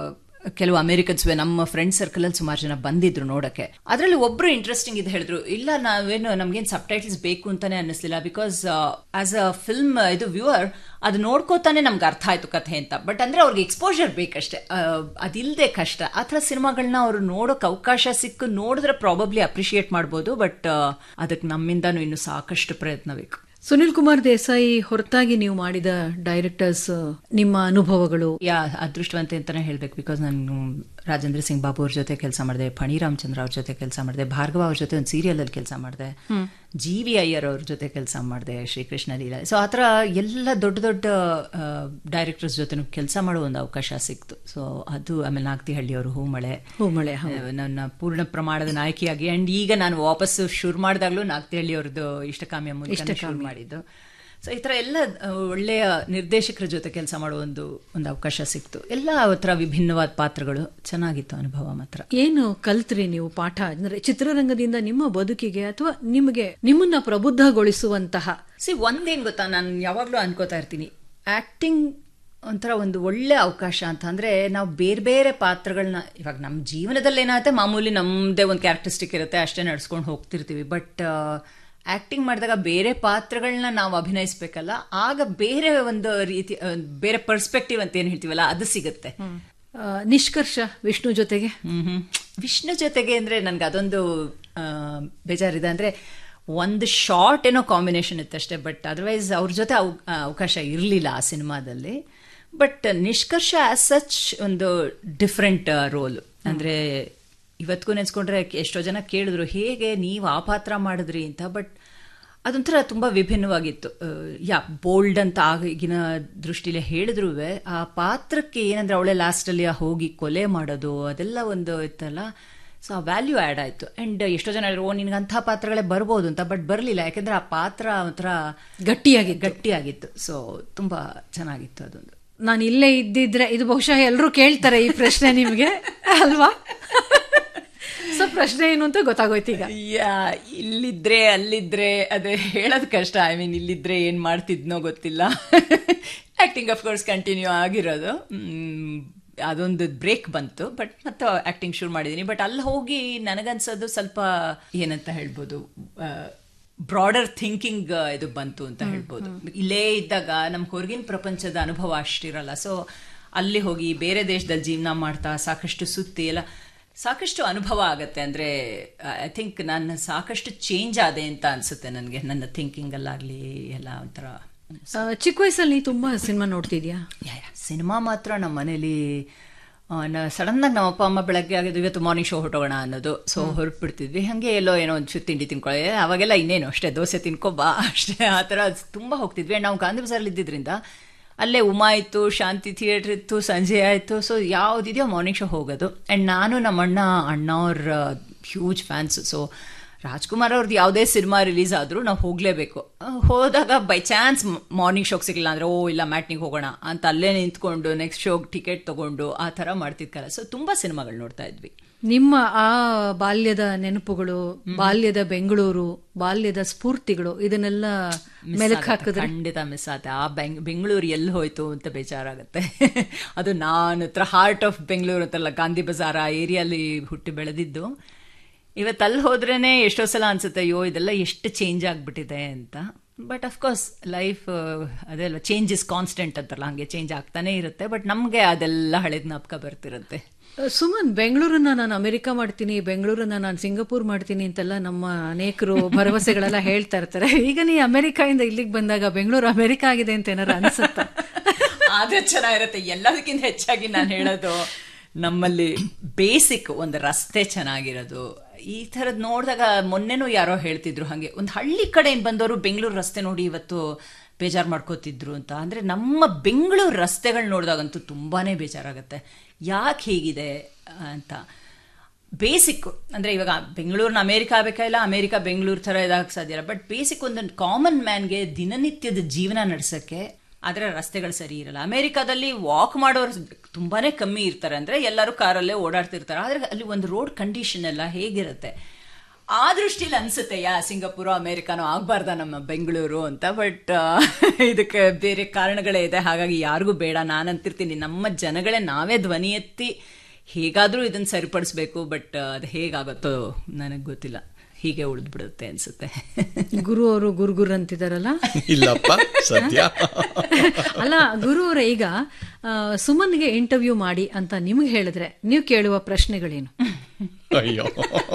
ಕೆಲವು ಅಮೆರಿಕನ್ಸ್ ನಮ್ಮ ಫ್ರೆಂಡ್ ಸರ್ಕಲ್ ಅಲ್ಲಿ ಸುಮಾರು ಜನ ಬಂದಿದ್ರು ನೋಡಕ್ಕೆ ಅದರಲ್ಲಿ ಒಬ್ರು ಇಂಟ್ರೆಸ್ಟಿಂಗ್ ಇದು ಹೇಳಿದ್ರು ಇಲ್ಲ ನಾವೇನು ನಮ್ಗೇನು ಸಬ್ ಟೈಟಲ್ಸ್ ಬೇಕು ಅಂತಾನೆ ಅನ್ನಿಸ್ಲಿಲ್ಲ ಬಿಕಾಸ್ ಆಸ್ ಅ ಫಿಲ್ಮ್ ಇದು ವ್ಯೂವರ್ ಅದು ನೋಡ್ಕೋತಾನೆ ನಮ್ಗೆ ಅರ್ಥ ಆಯ್ತು ಕಥೆ ಅಂತ ಬಟ್ ಅಂದ್ರೆ ಅವ್ರಿಗೆ ಎಕ್ಸ್ಪೋಜರ್ ಬೇಕಷ್ಟೇ ಆ, ಅದಿಲ್ದೆ ಕಷ್ಟ ಆ ಥರ ಸಿನಿಮಾಗಳನ್ನ ಅವರು ನೋಡೋಕೆ ಅವಕಾಶ ಸಿಕ್ಕು ನೋಡಿದ್ರೆ ಪ್ರಾಬಬ್ಲಿ ಅಪ್ರಿಷಿಯೇಟ್ ಮಾಡ್ಬೋದು ಬಟ್ ಅದಕ್ಕೆ ನಮ್ಮಿಂದನೂ ಇನ್ನು ಸಾಕಷ್ಟು ಪ್ರಯತ್ನ ಬೇಕು ಸುನಿಲ್ ಕುಮಾರ್ ದೇಸಾಯಿ ಹೊರತಾಗಿ ನೀವು ಮಾಡಿದ ಡೈರೆಕ್ಟರ್ಸ್ ನಿಮ್ಮ ಅನುಭವಗಳು ಯಾ ಅದೃಷ್ಟವಂತೆ ಅಂತಾನೆ ಹೇಳ್ಬೇಕು ಬಿಕಾಸ್ ನಾನು ರಾಜೇಂದ್ರ ಸಿಂಗ್ ಬಾಬು ಅವ್ರ ಜೊತೆ ಕೆಲಸ ಮಾಡಿದೆ ಫಣಿ ರಾಮಚಂದ್ರ ಅವ್ರ ಜೊತೆ ಕೆಲಸ ಮಾಡಿದೆ ಭಾರ್ಗವ ಅವ್ರ ಜೊತೆ ಒಂದು ಸೀರಿಯಲ್ ಅಲ್ಲಿ ಕೆಲಸ ಮಾಡಿದೆ ಜಿ ವಿ ಅಯ್ಯರ್ ಅವ್ರ ಜೊತೆ ಕೆಲಸ ಮಾಡಿದೆ ಶ್ರೀಕೃಷ್ಣ ಲೀಲಾ ಸೊ ಆ ಥರ ಎಲ್ಲ ದೊಡ್ಡ ದೊಡ್ಡ ಡೈರೆಕ್ಟರ್ಸ್ ಜೊತೆ ಕೆಲಸ ಮಾಡೋ ಒಂದು ಅವಕಾಶ ಸಿಕ್ತು ಸೊ ಅದು ಆಮೇಲೆ ನಾಗ್ತಿಹಳ್ಳಿ ಅವರು ಹೂಮಳೆ ಹೂಮಳೆ ಹೌದು. ಆ, ನನ್ನ ಪೂರ್ಣ ಪ್ರಮಾಣದ ನಾಯಕಿಯಾಗಿ ಅಂಡ್ ಈಗ ನಾನು ವಾಪಸ್ ಶುರು ಮಾಡಿದಾಗಲೂ ನಾಗ್ತಿಹಳ್ಳಿ ಅವ್ರದ್ದು ಇಷ್ಟಕಾಮ್ಯ ಮೂಲಕ ಶುರು ಮಾಡಿದ್ದು ಸೊ ಈ ಥರ ಎಲ್ಲ ಆ, ಒಳ್ಳೆಯ ನಿರ್ದೇಶಕರ ಜೊತೆ ಕೆಲಸ ಮಾಡೋ ಒಂದು ಒಂದು ಅವಕಾಶ ಸಿಕ್ತು ಎಲ್ಲ ಥರ ವಿಭಿನ್ನವಾದ ಪಾತ್ರಗಳು ಚೆನ್ನಾಗಿತ್ತು ಅನುಭವ ಮಾತ್ರ ಏನು ಕಲ್ತ್ರಿ ನೀವು ಪಾಠ ಅಂದ್ರೆ ಚಿತ್ರರಂಗದಿಂದ ನಿಮ್ಮ ಬದುಕಿಗೆ ಅಥವಾ ನಿಮಗೆ ನಿಮ್ಮನ್ನ ಪ್ರಬುದ್ಧಗೊಳಿಸುವಂತಹ ಸಿ ಒಂದೇನು ಗೊತ್ತಾ ನಾನು ಯಾವಾಗಲೂ ಅನ್ಕೋತಾ ಇರ್ತೀನಿ ಆ್ಯಕ್ಟಿಂಗ್ ಒಂಥರ ಒಂದು ಒಳ್ಳೆ ಅವಕಾಶ ಅಂತ ಅಂದರೆ ನಾವು ಬೇರೆ ಬೇರೆ ಪಾತ್ರಗಳನ್ನ ಇವಾಗ ನಮ್ಮ ಜೀವನದಲ್ಲಿ ಏನಾಗುತ್ತೆ ಮಾಮೂಲಿ ನಮ್ಮದೇ ಒಂದು ಕ್ಯಾರೆಕ್ಟರಿಸ್ಟಿಕ್ ಇರುತ್ತೆ ಅಷ್ಟೇ ನಡ್ಸ್ಕೊಂಡು ಹೋಗ್ತಿರ್ತೀವಿ ಬಟ್ ಆ್ಯಕ್ಟಿಂಗ್ ಮಾಡಿದಾಗ ಬೇರೆ ಪಾತ್ರಗಳನ್ನ ನಾವು ಅಭಿನಯಿಸ್ಬೇಕಲ್ಲ ಆಗ ಬೇರೆ ಒಂದು ರೀತಿ ಆ, ಬೇರೆ ಪರ್ಸ್ಪೆಕ್ಟಿವ್ ಅಂತ ಏನು ಹೇಳ್ತೀವಲ್ಲ ಅದು ಸಿಗುತ್ತೆ ಆ, ನಿಷ್ಕರ್ಷ ವಿಷ್ಣು ಜೊತೆಗೆ ಮ್ಹೂ. ವಿಷ್ಣು ಜೊತೆಗೆ ಅಂದ್ರೆ ನನ್ಗೆ ಅದೊಂದು ಆ, ಬೇಜಾರಿದೆ ಅಂದ್ರೆ ಒಂದು ಶಾರ್ಟ್ ಏನೋ ಕಾಂಬಿನೇಷನ್ ಇತ್ತಷ್ಟೇ ಬಟ್ ಅದರ್ವೈಸ್ ಅವ್ರ ಜೊತೆ ಅವ್- ಆ, ಅವಕಾಶ ಇರಲಿಲ್ಲ ಆ ಸಿನಿಮಾದಲ್ಲಿ ಬಟ್ ನಿಷ್ಕರ್ಷ ಆಸ್ ಸಚ್ ಒಂದು ಡಿಫ್ರೆಂಟ್ ರೋಲ್ ಅಂದ್ರೆ ಇವತ್ತಿಗೂ ನೆನ್ಸ್ಕೊಂಡ್ರೆ ಎಷ್ಟೋ ಜನ ಕೇಳಿದ್ರು ಹೇಗೆ ನೀವು ಆ ಪಾತ್ರ ಮಾಡಿದ್ರಿ ಅಂತ ಬಟ್ ಅದೊಂಥರ ತುಂಬ ವಿಭಿನ್ನವಾಗಿತ್ತು ಆ, ಯಾ ಬೋಲ್ಡ್ ಅಂತ ಆಗಿನ ದೃಷ್ಟಿಲಿ ಹೇಳಿದ್ರು ಆ ಪಾತ್ರಕ್ಕೆ ಏನಂದ್ರೆ ಅವಳೆ ಲಾಸ್ಟಲ್ಲಿ ಹೋಗಿ ಕೊಲೆ ಮಾಡೋದು ಅದೆಲ್ಲ ಒಂದು ಇತ್ತಲ್ಲ ಸೊ ಆ ವ್ಯಾಲ್ಯೂ ಆ್ಯಡ್ ಆಯಿತು ಆ್ಯಂಡ್ ಎಷ್ಟೋ ಜನ ಹೇಳಿದ್ರು ಓ ನಿನ್ಗೆ ಅಂಥ ಪಾತ್ರಗಳೇ ಬರ್ಬೋದು ಅಂತ ಬಟ್ ಬರಲಿಲ್ಲ ಯಾಕೆಂದ್ರೆ ಆ ಪಾತ್ರ ಒಂಥರ ಗಟ್ಟಿಯಾಗಿ ಗಟ್ಟಿಯಾಗಿತ್ತು ಸೊ ತುಂಬ ಚೆನ್ನಾಗಿತ್ತು ಅದೊಂದು ನಾನು ಇಲ್ಲೇ ಇದ್ದಿದ್ರೆ ಇದು ಬಹುಶಃ ಎಲ್ಲರೂ ಕೇಳ್ತಾರೆ ಈ ಪ್ರಶ್ನೆ ನಿಮ್ಗೆ ಅಲ್ವಾ ಸೊ ಪ್ರಶ್ನೆ ಏನು ಅಂತ ಗೊತ್ತಾಗೋಯ್ತು ಈಗ ಯಾ ಇಲ್ಲಿದ್ರೆ ಅಲ್ಲಿದ್ರೆ ಅದೇ ಹೇಳೋದು ಕಷ್ಟ ಐ ಮೀನ್ ಇಲ್ಲಿದ್ರೆ ಏನ್ ಮಾಡ್ತಿದ್ನೋ ಗೊತ್ತಿಲ್ಲ ಆಕ್ಟಿಂಗ್ ಆಫ್ ಕೋರ್ಸ್ ಕಂಟಿನ್ಯೂ ಆಗಿರೋದು ಮ್, ಅದೊಂದು ಬ್ರೇಕ್ ಬಂತು ಬಟ್ ಮತ್ತೆ ಆಕ್ಟಿಂಗ್ ಶುರು ಮಾಡಿದೀನಿ ಬಟ್ ಅಲ್ಲಿ ಹೋಗಿ ನನಗನ್ಸೋದು ಸ್ವಲ್ಪ ಏನಂತ ಹೇಳ್ಬೋದು ಬ್ರಾಡರ್ ಥಿಂಕಿಂಗ್ ಇದು ಬಂತು ಅಂತ ಹೇಳ್ಬೋದು ಇಲ್ಲೇ ಇದ್ದಾಗ ನಮ್ ಹೊರಗಿನ ಪ್ರಪಂಚದ ಅನುಭವ ಅಷ್ಟಿರಲ್ಲ ಸೊ ಅಲ್ಲಿ ಹೋಗಿ ಬೇರೆ ದೇಶದಲ್ಲಿ ಜೀವನ ಮಾಡ್ತಾ ಸಾಕಷ್ಟು ಸುತ್ತಿ ಎಲ್ಲ ಸಾಕಷ್ಟು ಅನುಭವ ಆಗತ್ತೆ ಅಂದ್ರೆ ಐ ಥಿಂಕ್ ನಾನು ಸಾಕಷ್ಟು ಚೇಂಜ್ ಆದೆ ಅಂತ ಅನ್ಸುತ್ತೆ ನನಗೆ ನನ್ನ ಥಿಂಕಿಂಗ್ ಅಲ್ಲಾಗ್ಲಿ ಎಲ್ಲ ಒಂಥರ ಆ, ಚಿಕ್ಕ ವಯಸ್ಸಲ್ಲಿ ನೀ ತುಂಬಾ ಸಿನಿಮಾ ನೋಡ್ತಿದ್ಯಾ ಸಿನಿಮಾ ಮಾತ್ರ ನಮ್ಮ ಮನೇಲಿ ಸಡನ್ ಆಗಿ ನಮ್ಮ ಅಪ್ಪ ಅಮ್ಮ ಬೆಳಗ್ಗೆ ಆಗಿದ್ದು ಇವತ್ತು ಮಾರ್ನಿಂಗ್ ಶೋ ಹೊಟ್ಟೋಗೋಣ ಅನ್ನೋದು ಸೊ ಹೊರಟ್ಬಿಡ್ತಿದ್ವಿ ಹಾಗೆ ಎಲ್ಲೋ ಏನೋ ಒಂದು ಚೂರು ತಿಂಡಿ ತಿನ್ಕೊಳ್ಳಿ ಅವಾಗೆಲ್ಲ ಇನ್ನೇನು ಅಷ್ಟೇ ದೋಸೆ ತಿನ್ಕೋ ಬಾ ಅಷ್ಟೇ ಆ ಥರ ತುಂಬ ಹೋಗ್ತಿದ್ವಿ ನಾವು ಗಾಂಧಿ ಬಜಾರಲ್ಲಿ ಇದ್ದಿದ್ರಿಂದ ಅಲ್ಲೇ ಉಮಾ ಇತ್ತು ಶಾಂತಿ ಥಿಯೇಟ್ರ್ ಇತ್ತು ಸಂಜೆ ಆಯಿತು ಸೊ ಯಾವುದಿದೆಯೋ ಮಾರ್ನಿಂಗ್ ಶೋ ಹೋಗೋದು ಆ್ಯಂಡ್ ನಾನು ನಮ್ಮ ಅಣ್ಣ ಅಣ್ಣ ಅವ್ರ ಹ್ಯೂಜ್ ಫ್ಯಾನ್ಸ್ ಸೊ ರಾಜ್ಕುಮಾರ್ ಅವ್ರದ್ದು ಯಾವುದೇ ಸಿನಿಮಾ ರಿಲೀಸ್ ಆದರೂ ನಾವು ಹೋಗಲೇಬೇಕು ಹೋದಾಗ ಬೈ ಚಾನ್ಸ್ ಮಾರ್ನಿಂಗ್ ಶೋಗೆ ಸಿಗಲಿಲ್ಲ ಅಂದರೆ ಓ ಇಲ್ಲ ಮ್ಯಾಟ್ನಿಗೆ ಹೋಗೋಣ ಅಂತ ಅಲ್ಲೇ ನಿಂತ್ಕೊಂಡು ನೆಕ್ಸ್ಟ್ ಶೋಗೆ ಟಿಕೆಟ್ ತಗೊಂಡು ಆ ಥರ ಮಾಡ್ತಿದ್ಕಲ್ಲ ಸೊ ತುಂಬ ಸಿನಿಮಾಗಳು ನೋಡ್ತಾ ಇದ್ವಿ ನಿಮ್ಮ ಆ ಬಾಲ್ಯದ ನೆನಪುಗಳು ಬಾಲ್ಯದ ಬೆಂಗಳೂರು ಬಾಲ್ಯದ ಸ್ಫೂರ್ತಿಗಳು ಇದನ್ನೆಲ್ಲ ಮೆಲಕ್ ಹಾಕಿದ್ರೆ ಖಂಡಿತ ಮಿಸ್ ಆಗುತ್ತೆ ಆ ಬೆಂಗ್ ಬೆಂಗಳೂರು ಎಲ್ಲಿ ಹೋಯ್ತು ಅಂತ ಬೇಜಾರಾಗುತ್ತೆ ಅದು ನಾನು ಹತ್ರ ಹಾರ್ಟ್ ಆಫ್ ಬೆಂಗಳೂರು ಅಂತಲ್ಲ ಗಾಂಧಿ ಬಜಾರ್ ಆ ಏರಿಯಲ್ಲಿ ಹುಟ್ಟಿ ಬೆಳೆದಿದ್ದು ಇವತ್ತು ಅಲ್ಲಿ ಹೋದ್ರೇನೆ ಎಷ್ಟೋ ಸಲ ಅನ್ಸುತ್ತೆ ಅಯ್ಯೋ ಇದೆಲ್ಲ ಎಷ್ಟು ಚೇಂಜ್ ಆಗ್ಬಿಟ್ಟಿದೆ ಅಂತ ಬಟ್ ಅಫ್ಕೋರ್ಸ್ ಲೈಫ್ ಅದೇ ಅಲ್ವಾ ಚೇಂಜ್ ಇಸ್ ಕಾನ್ಸ್ಟೆಂಟ್ ಅಂತಾರಲ್ಲ ಹಂಗೆ ಚೇಂಜ್ ಆಗ್ತಾನೆ ಇರುತ್ತೆ ಬಟ್ ನಮಗೆ ಅದೆಲ್ಲ ಹಳೆದ ಜ್ಞಾಪಕ ಬರ್ತಿರುತ್ತೆ ಸುಮನ್ ಬೆಂಗಳೂರನ್ನ ನಾನು ಅಮೆರಿಕ ಮಾಡ್ತೀನಿ ಬೆಂಗಳೂರನ್ನ ನಾನು ಸಿಂಗಪೂರ್ ಮಾಡ್ತೀನಿ ಅಂತೆಲ್ಲ ನಮ್ಮ ಅನೇಕರು ಭರವಸೆಗಳೆಲ್ಲ ಹೇಳ್ತಾ ಇರ್ತಾರೆ ಈಗ ನೀ ಅಮೆರಿಕಾಯಿಂದ ಇಲ್ಲಿಗೆ ಬಂದಾಗ ಬೆಂಗಳೂರು ಅಮೆರಿಕ ಆಗಿದೆ ಅಂತ ಏನಾರ ಅನ್ಸುತ್ತಾ ಆದ್ರೆ ಚೆನ್ನಾಗಿರುತ್ತೆ ಎಲ್ಲದಕ್ಕಿಂತ ಹೆಚ್ಚಾಗಿ ನಾನು ಹೇಳೋದು ನಮ್ಮಲ್ಲಿ ಬೇಸಿಕ್ ಒಂದು ರಸ್ತೆ ಚೆನ್ನಾಗಿರೋದು ಈ ಥರದ್ ನೋಡಿದಾಗ ಮೊನ್ನೆನೂ ಯಾರೋ ಹೇಳ್ತಿದ್ರು ಹಾಗೆ ಒಂದು ಹಳ್ಳಿ ಕಡೆಯಿಂದ ಬಂದವರು ಬೆಂಗಳೂರು ರಸ್ತೆ ನೋಡಿ ಇವತ್ತು ಬೇಜಾರು ಮಾಡ್ಕೋತಿದ್ರು ಅಂತ ಅಂದ್ರೆ ನಮ್ಮ ಬೆಂಗಳೂರು ರಸ್ತೆಗಳು ನೋಡಿದಾಗಂತೂ ತುಂಬಾನೇ ಬೇಜಾರಾಗುತ್ತೆ ಯಾಕೆ ಹೀಗಿದೆ ಅಂತ ಬೇಸಿಕ್ ಅಂದ್ರೆ ಇವಾಗ ಬೆಂಗಳೂರಿನ ಅಮೇರಿಕ ಆಗಬೇಕಾ ಇಲ್ಲ ಅಮೇರಿಕ ಬೆಂಗಳೂರು ಥರ ಇದಾಗಕ್ಕೆ ಸಾಧ್ಯ ಇಲ್ಲ ಬಟ್ ಬೇಸಿಕ್ ಒಂದು ಕಾಮನ್ ಮ್ಯಾನ್ಗೆ ದಿನನಿತ್ಯದ ಜೀವನ ನಡೆಸೋಕ್ಕೆ ಆದರೆ ರಸ್ತೆಗಳು ಸರಿ ಇರಲ್ಲ ಅಮೇರಿಕಾದಲ್ಲಿ ವಾಕ್ ಮಾಡೋರು ತುಂಬಾನೇ ಕಮ್ಮಿ ಇರ್ತಾರೆ ಅಂದ್ರೆ ಎಲ್ಲರೂ ಕಾರಲ್ಲೇ ಓಡಾಡ್ತಿರ್ತಾರೆ ಆದ್ರೆ ಅಲ್ಲಿ ಒಂದು ರೋಡ್ ಕಂಡೀಷನ್ ಎಲ್ಲ ಹೇಗಿರುತ್ತೆ ಆ ದೃಷ್ಟಿಲಿ ಅನ್ಸುತ್ತೆ ಯಾ ಸಿಂಗಾಪುರ ಅಮೇರಿಕಾನೋ ಆಗ್ಬಾರ್ದ ನಮ್ಮ ಬೆಂಗಳೂರು ಅಂತ ಬಟ್ ಇದಕ್ಕೆ ಬೇರೆ ಕಾರಣಗಳೇ ಇದೆ ಹಾಗಾಗಿ ಯಾರಿಗೂ ಬೇಡ ನಾನಂತಿರ್ತೀನಿ ನಮ್ಮ ಜನಗಳೇ ನಾವೇ ಧ್ವನಿ ಎತ್ತಿ ಹೇಗಾದ್ರೂ ಇದನ್ನ ಸರಿಪಡಿಸ್ಬೇಕು ಬಟ್ ಅದು ಹೇಗಾಗುತ್ತೋ ನನಗೆ ಗೊತ್ತಿಲ್ಲ ಹೀಗೆ ಉಳಿದು ಬಿಡುತ್ತೆ ಅನ್ಸುತ್ತೆ ಗುರು ಅವರು ಗುರುಗುರು ಅಂತಿದಾರಲ್ಲ ಇಲ್ಲಪ್ಪ ಸತ್ಯ ಅಲ್ಲ ಗುರು ಅವರ ಈಗ ಆ, ಸುಮನ್ಗೆ ಇಂಟರ್ವ್ಯೂ ಮಾಡಿ ಅಂತ ನಿಮ್ಗೆ ಹೇಳಿದ್ರೆ ನೀವು ಕೇಳುವ ಪ್ರಶ್ನೆಗಳೇನು ಅಯ್ಯೋ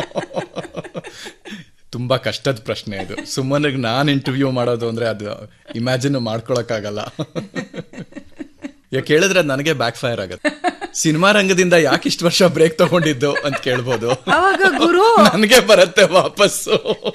ತುಂಬಾ ಕಷ್ಟದ ಪ್ರಶ್ನೆ ಅದು ಸುಮ್ಮನಿಗೆ ನಾನು ಇಂಟರ್ವ್ಯೂ ಮಾಡೋದು ಅಂದ್ರೆ ಅದು ಇಮ್ಯಾಜಿನ್ ಮಾಡ್ಕೊಳಕ್ಕಾಗಲ್ಲ ಯಾಕೆ ಕೇಳಿದ್ರೆ ಅದು ನನಗೆ ಬ್ಯಾಕ್ ಫೈರ್ ಆಗುತ್ತೆ ಸಿನಿಮಾ ರಂಗದಿಂದ ಯಾಕೆ ಇಷ್ಟು ವರ್ಷ ಬ್ರೇಕ್ ತಗೊಂಡಿದ್ದು ಅಂತ ಕೇಳ್ಬೋದು ಅವಾಗ ಗುರು ನನಗೆ ಬರುತ್ತೆ ವಾಪಸ್ಸು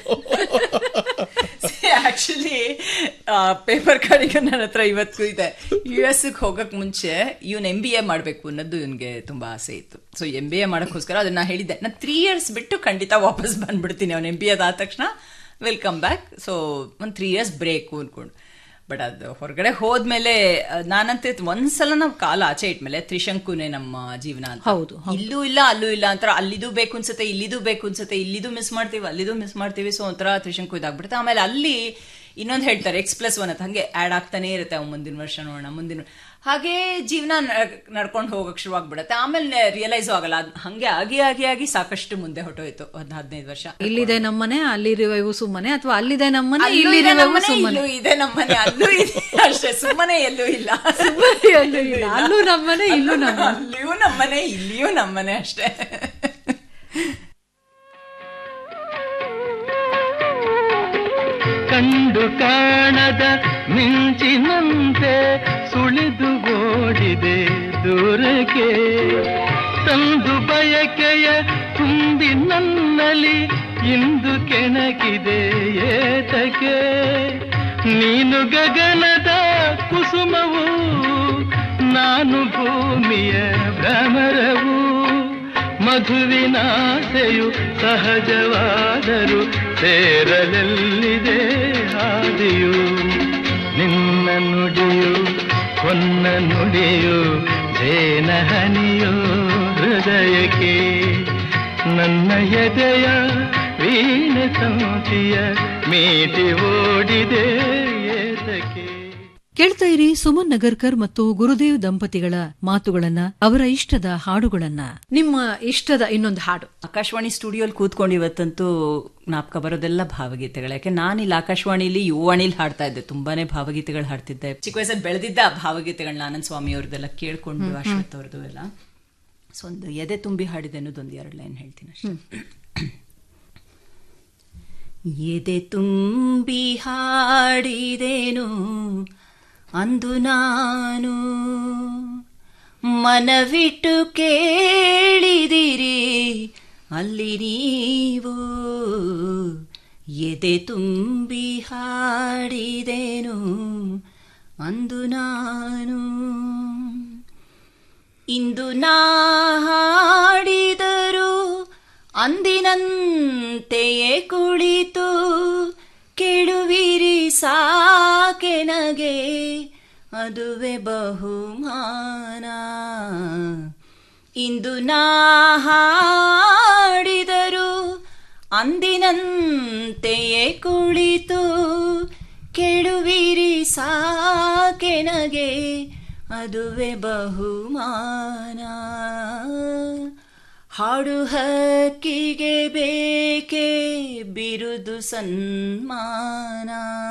ಆಕ್ಚುಲಿ ಪೇಪರ್ ಕಾರ್ಡಿಗೆ ನನ್ನ ಹತ್ರ ಇವತ್ತು ಇದೆ ಯು ಎಸ್ ಹೋಗಕ್ ಮುಂಚೆ ಇವನ್ ಎಂ ಬಿ ಎ ಮಾಡಬೇಕು ಅನ್ನೋದು ಇವನ್ಗೆ ತುಂಬಾ ಆಸೆ ಇತ್ತು ಸೊ ಎಂ ಬಿ ಎ ಮಾಡೋಕ್ಕೋಸ್ಕರ ಅದನ್ನ ಹೇಳಿದ್ದೆ ನಾನು ತ್ರೀ ಇಯರ್ಸ್ ಬಿಟ್ಟು ಖಂಡಿತ ವಾಪಸ್ ಬಂದ್ಬಿಡ್ತೀನಿ ಅವ್ನು ಎಂ ಬಿ ಎದಾದ ತಕ್ಷಣ ವೆಲ್ಕಮ್ ಬ್ಯಾಕ್ ಸೊ ಒಂದು ತ್ರೀ ಇಯರ್ಸ್ ಬ್ರೇಕು ಅನ್ಕೊಂಡು ಬಟ್ ಅದು ಹೊರಗಡೆ ಹೋದ್ಮೇಲೆ ಆ, ನಾನಂತೆ ಒಂದ್ಸಲ ನಾವು ಕಾಲ ಆಚೆ ಇಟ್ಮೇಲೆ ತ್ರಿಶಂಕುನೇ ನಮ್ಮ ಜೀವನ ಅಂತ ಹೌದು, ಇಲ್ಲೂ ಇಲ್ಲ ಅಲ್ಲೂ ಇಲ್ಲ ಅಂತರ ಅಲ್ಲಿದು ಬೇಕು ಅನ್ಸುತ್ತೆ ಇಲ್ಲಿದು ಬೇಕು ಅನ್ಸುತ್ತೆ ಇಲ್ಲಿದು ಮಿಸ್ ಮಾಡ್ತೀವಿ ಅಲ್ಲಿದು ಮಿಸ್ ಮಾಡ್ತೀವಿ ಸೊ ಒಂಥರ ತ್ರಿಶಂಕು ಇದಾಗ್ಬಿಡುತ್ತೆ ಆಮೇಲೆ ಅಲ್ಲಿ ಇನ್ನೊಂದು ಹೇಳ್ತಾರೆ ಎಕ್ಸ್ ಪ್ಲಸ್ ಒನ್ ಅಂತ ಹಂಗೆ ಆಡ್ ಆಗ್ತಾನೆ ಇರುತ್ತೆ ಅವ್ನು ಮುಂದಿನ ವರ್ಷ ನೋಡೋಣ ಮುಂದಿನ ಹಾಗೆ ಜೀವನ ನಡ್ಕೊಂಡು ಹೋಗಕ್ ಶುರುವಾಗ್ಬಿಡುತ್ತೆ ಆಮೇಲೆ ರಿಯಲೈಸ್ ಆಗಲ್ಲ ಅದ್ ಹಂಗೆ ಆಗಿ ಆಗಿ ಆಗಿ ಸಾಕಷ್ಟು ಮುಂದೆ ಹೊಟ್ಟೋಯ್ತು ಒಂದ್ ಹದಿನೈದು ವರ್ಷ ಇಲ್ಲಿದೆ ನಮ್ಮನೆ ಅಲ್ಲಿರುವ ಇವು ಸುಮ್ಮನೆ ಅಥವಾ ಅಲ್ಲಿದೆ ನಮ್ಮನೆ ಅಲ್ಲೂ ಇಲ್ಲಿರುವ ಇದೆ ಇವು ನಮ್ಮನೆ, ಸುಮ್ಮನೆ ಇಲ್ಲೂ ಇದೆ ನಮ್ಮನೆ ಅಲ್ಲೂ ಇದೆ ಅಷ್ಟೇ ಸುಮ್ಮನೆ ಎಲ್ಲೂ ಇಲ್ಲ ಅಲ್ಲೂ ಇಲ್ಲ. ಅಲ್ಲೂ ನಮ್ಮನೆ ಇಲ್ಲೂ ನಮ್ಮ ಅಲ್ಲಿಯೂ ನಮ್ಮನೆ ಇಲ್ಲಿಯೂ ನಮ್ಮನೆ ಅಷ್ಟೇ ಕಂಡು ಕಾಣದ ಮಿಂಚಿನಂತೆ ಸುಳಿದು ಓಡಿದೆ ದೂರಕ್ಕೆ ತಂದು ಬಯಕೆಯ ತುಂಬಿ ನನ್ನಲಿ ಇಂದು ಕೆಣಕಿದೆ ಏತಕ್ಕೆ ನೀನು ಗಗನದ ಕುಸುಮವು ನಾನು ಭೂಮಿಯ ಭ್ರಮರವು ಮಧುವಿನಾಸೆಯು ಸಹಜವಾದರು ಸೇರಲೆಲ್ಲಿದೆ ಹಾದಿಯು ನಿನ್ನ ನುಡಿಯು ಹೊನ್ನ ನುಡಿಯು ಜೇನ ಹನಿಯು ಹೃದಯಕ್ಕೆ ನನ್ನ ಎದೆಯ ವೀಣ ಸಂಚಿಯ ಮೀಟಿ ಓಡಿದೆ ಏತಕ್ಕೆ ಕೇಳ್ತಾ ಇರಿ ಸುಮನ್ ನಗರ್ಕರ್ ಮತ್ತು ಗುರುದೇವ್ ದಂಪತಿಗಳ ಮಾತುಗಳನ್ನ ಅವರ ಇಷ್ಟದ ಹಾಡುಗಳನ್ನ ನಿಮ್ಮ ಇಷ್ಟದ ಇನ್ನೊಂದು ಹಾಡು ಆಕಾಶವಾಣಿ ಸ್ಟುಡಿಯೋಲಿ ಕೂತ್ಕೊಂಡು ಇವತ್ತಂತೂ ಜ್ಞಾಪಕ ಬರೋದೆಲ್ಲ ಭಾವಗೀತೆಗಳು ಯಾಕೆ ನಾನು ಇಲ್ಲಿ ಆಕಾಶವಾಣಿಲಿ ಯುವಾಣಿಲಿ ಹಾಡ್ತಾ ಇದ್ದೆ ತುಂಬಾನೇ ಭಾವಗೀತೆಗಳು ಹಾಡ್ತಿದ್ದೆ ಚಿಕ್ಕ ವಯಸ್ಸಲ್ಲಿ ಬೆಳೆದಿದ್ದ ಆ ಭಾವಗೀತೆಗಳನ್ನ ಆನಂದ್ ಸ್ವಾಮಿ ಅವ್ರದ್ದೆಲ್ಲ ಕೇಳ್ಕೊಂಡು ಅಶ್ವಥ್ ಅವ್ರದ್ದು ಎಲ್ಲ ಸೊ ಒಂದು ಎದೆ ತುಂಬಿ ಹಾಡಿದೆ ಅನ್ನೋದೊಂದು ಎರಡು ಲೈನ್ ಹೇಳ್ತೀನಿ ಅಷ್ಟೇ ಎದೆ ತುಂಬಿ ಹಾಡಿದೆನು ಅಂದು ನಾನು ಮನವಿಟ್ಟು ಕೇಳಿದಿರಿ ಅಲ್ಲಿ ನೀವು ಎದೆ ತುಂಬಿ ಹಾಡಿದೆನು ಅಂದು ನಾನು ಇಂದು ನಾ ಹಾಡಿದರು ಅಂದಿನಂತೆಯೇ ಕುಳಿತು ಕೆಡುವಿರಿ ಸಾಕೆನಗೆ ಅದುವೆ ಬಹುಮಾನ ಇಂದು ನಾ ಹಾಡಿದರು ಅಂದಿನಂತೆಯೇ ಕುಳಿತು ಕೆಡುವಿರಿ ಸಾಕೆನಗೆ ಅದುವೆ ಬಹುಮಾನ ಹಾಡು ಹಕ್ಕಿಗೆ ಬೇಕೆ ಬಿರುದು ಸನ್ಮಾನ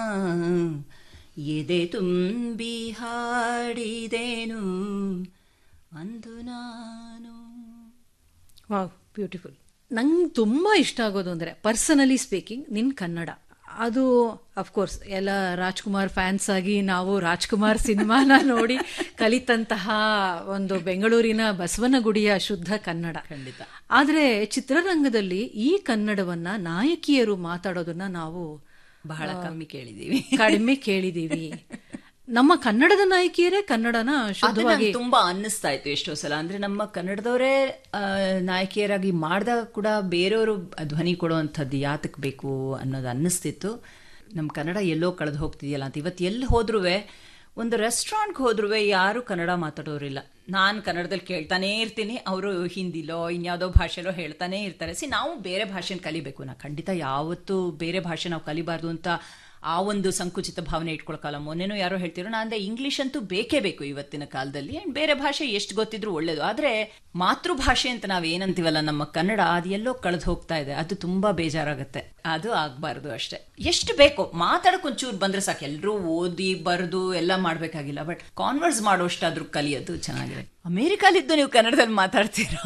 ಎದೆ ತುಂಬಿ ಹಾಡಿದೆನು ಅಂದು ನಾನು ವಾವ್ ಬ್ಯೂಟಿಫುಲ್ ನಂಗೆ ತುಂಬ ಇಷ್ಟ ಆಗೋದು ಅಂದರೆ ಪರ್ಸನಲಿ ಸ್ಪೀಕಿಂಗ್ ನಿನ್ನ ಕನ್ನಡ ಅದು ಅಫ್ಕೋರ್ಸ್ ಎಲ್ಲ ರಾಜ್ಕುಮಾರ್ ಫ್ಯಾನ್ಸ್ ಆಗಿ ನಾವು ರಾಜ್ಕುಮಾರ್ ಸಿನಿಮಾನ ನೋಡಿ ಕಲಿತಂತಹ ಒಂದು ಬೆಂಗಳೂರಿನ ಬಸವನಗುಡಿಯ ಶುದ್ಧ ಕನ್ನಡ ಖಂಡಿತ. ಆದರೆ ಚಿತ್ರರಂಗದಲ್ಲಿ ಈ ಕನ್ನಡವನ್ನ ನಾಯಕಿಯರು ಮಾತಾಡೋದನ್ನ ನಾವು ಬಹಳ ಕಮ್ಮಿ ಕೇಳಿದೀವಿ ಕಡಿಮೆ ಕೇಳಿದೀವಿ ನಮ್ಮ ಕನ್ನಡದ ನಾಯಕಿಯರೇ ಕನ್ನಡನ ಅದು ಶುದ್ಧವಾಗಿ ನಂಗ್ ತುಂಬಾ ಅನ್ನಿಸ್ತಾ ಇತ್ತು ಎಷ್ಟೋ ಸಲ ಅಂದ್ರೆ ನಮ್ಮ ಕನ್ನಡದವರೇ ಆ, ನಾಯಕಿಯರಾಗಿ ಮಾಡಿದಾಗ ಕೂಡ ಬೇರೆಯವರು ಧ್ವನಿ ಕೊಡುವಂಥದ್ದು ಯಾತಕ್ ಬೇಕು ಅನ್ನೋದು ಅನ್ನಿಸ್ತಿತ್ತು ನಮ್ಮ ಕನ್ನಡ ಎಲ್ಲೋ ಕಳೆದು ಹೋಗ್ತಿದೆಯಲ್ಲ ಅಂತ ಇವತ್ತು ಎಲ್ಲಿ ಹೋದ್ರೂ ಒಂದು ರೆಸ್ಟೋರೆಂಟ್ಗೆ ಹೋದ್ರೂ ಯಾರು ಕನ್ನಡ ಮಾತಾಡೋರಿಲ್ಲ ನಾನು ಕನ್ನಡದಲ್ಲಿ ಕೇಳ್ತಾನೆ ಇರ್ತೀನಿ ಅವರು ಹಿಂದಿಲೋ ಇನ್ಯಾವುದೋ ಭಾಷೆಲೋ ಹೇಳ್ತಾನೆ ಇರ್ತಾರೆ ಸಿ ನಾವು ಬೇರೆ ಭಾಷೆನ ಕಲಿಬೇಕು ನಾ ಖಂಡಿತ ಯಾವತ್ತೂ ಬೇರೆ ಭಾಷೆ ನಾವು ಕಲಿಬಾರ್ದು ಅಂತ ಆ ಒಂದು ಸಂಕುಚಿತ ಭಾವನೆ ಇಟ್ಕೊಳಕಲ್ಲ ಮೊನ್ನೆನೂ ಯಾರೋ ಹೇಳ್ತಿರೋ ನಾನು ಅಂದ್ರೆ ಇಂಗ್ಲಿಷ್ ಅಂತೂ ಬೇಕೇ ಬೇಕು ಇವತ್ತಿನ ಕಾಲದಲ್ಲಿ ಅಂಡ್ ಬೇರೆ ಭಾಷೆ ಎಷ್ಟು ಗೊತ್ತಿದ್ರು ಒಳ್ಳೇದು ಆದ್ರೆ ಮಾತೃಭಾಷೆ ಅಂತ ನಾವ್ ಏನಂತೀವಲ್ಲ ನಮ್ಮ ಕನ್ನಡ ಅದು ಎಲ್ಲೋ ಕಳೆದು ಹೋಗ್ತಾ ಇದೆ ಅದು ತುಂಬಾ ಬೇಜಾರಾಗುತ್ತೆ ಅದು ಆಗ್ಬಾರ್ದು ಅಷ್ಟೇ ಎಷ್ಟು ಬೇಕೋ ಮಾತಾಡಕ್ ಒಂಚೂರು ಬಂದ್ರೆ ಸಾಕು ಎಲ್ಲರೂ ಓದಿ ಬರೆದು ಎಲ್ಲ ಮಾಡ್ಬೇಕಾಗಿಲ್ಲ ಬಟ್ ಕಾನ್ವರ್ಸ್ ಮಾಡೋಷ್ಟಾದ್ರೂ ಕಲಿಯೋದು ಚೆನ್ನಾಗಿದೆ ಅಮೇರಿಕಾಲಿದ್ದು ನೀವು ಕನ್ನಡದಲ್ಲಿ ಮಾತಾಡ್ತೀರಾ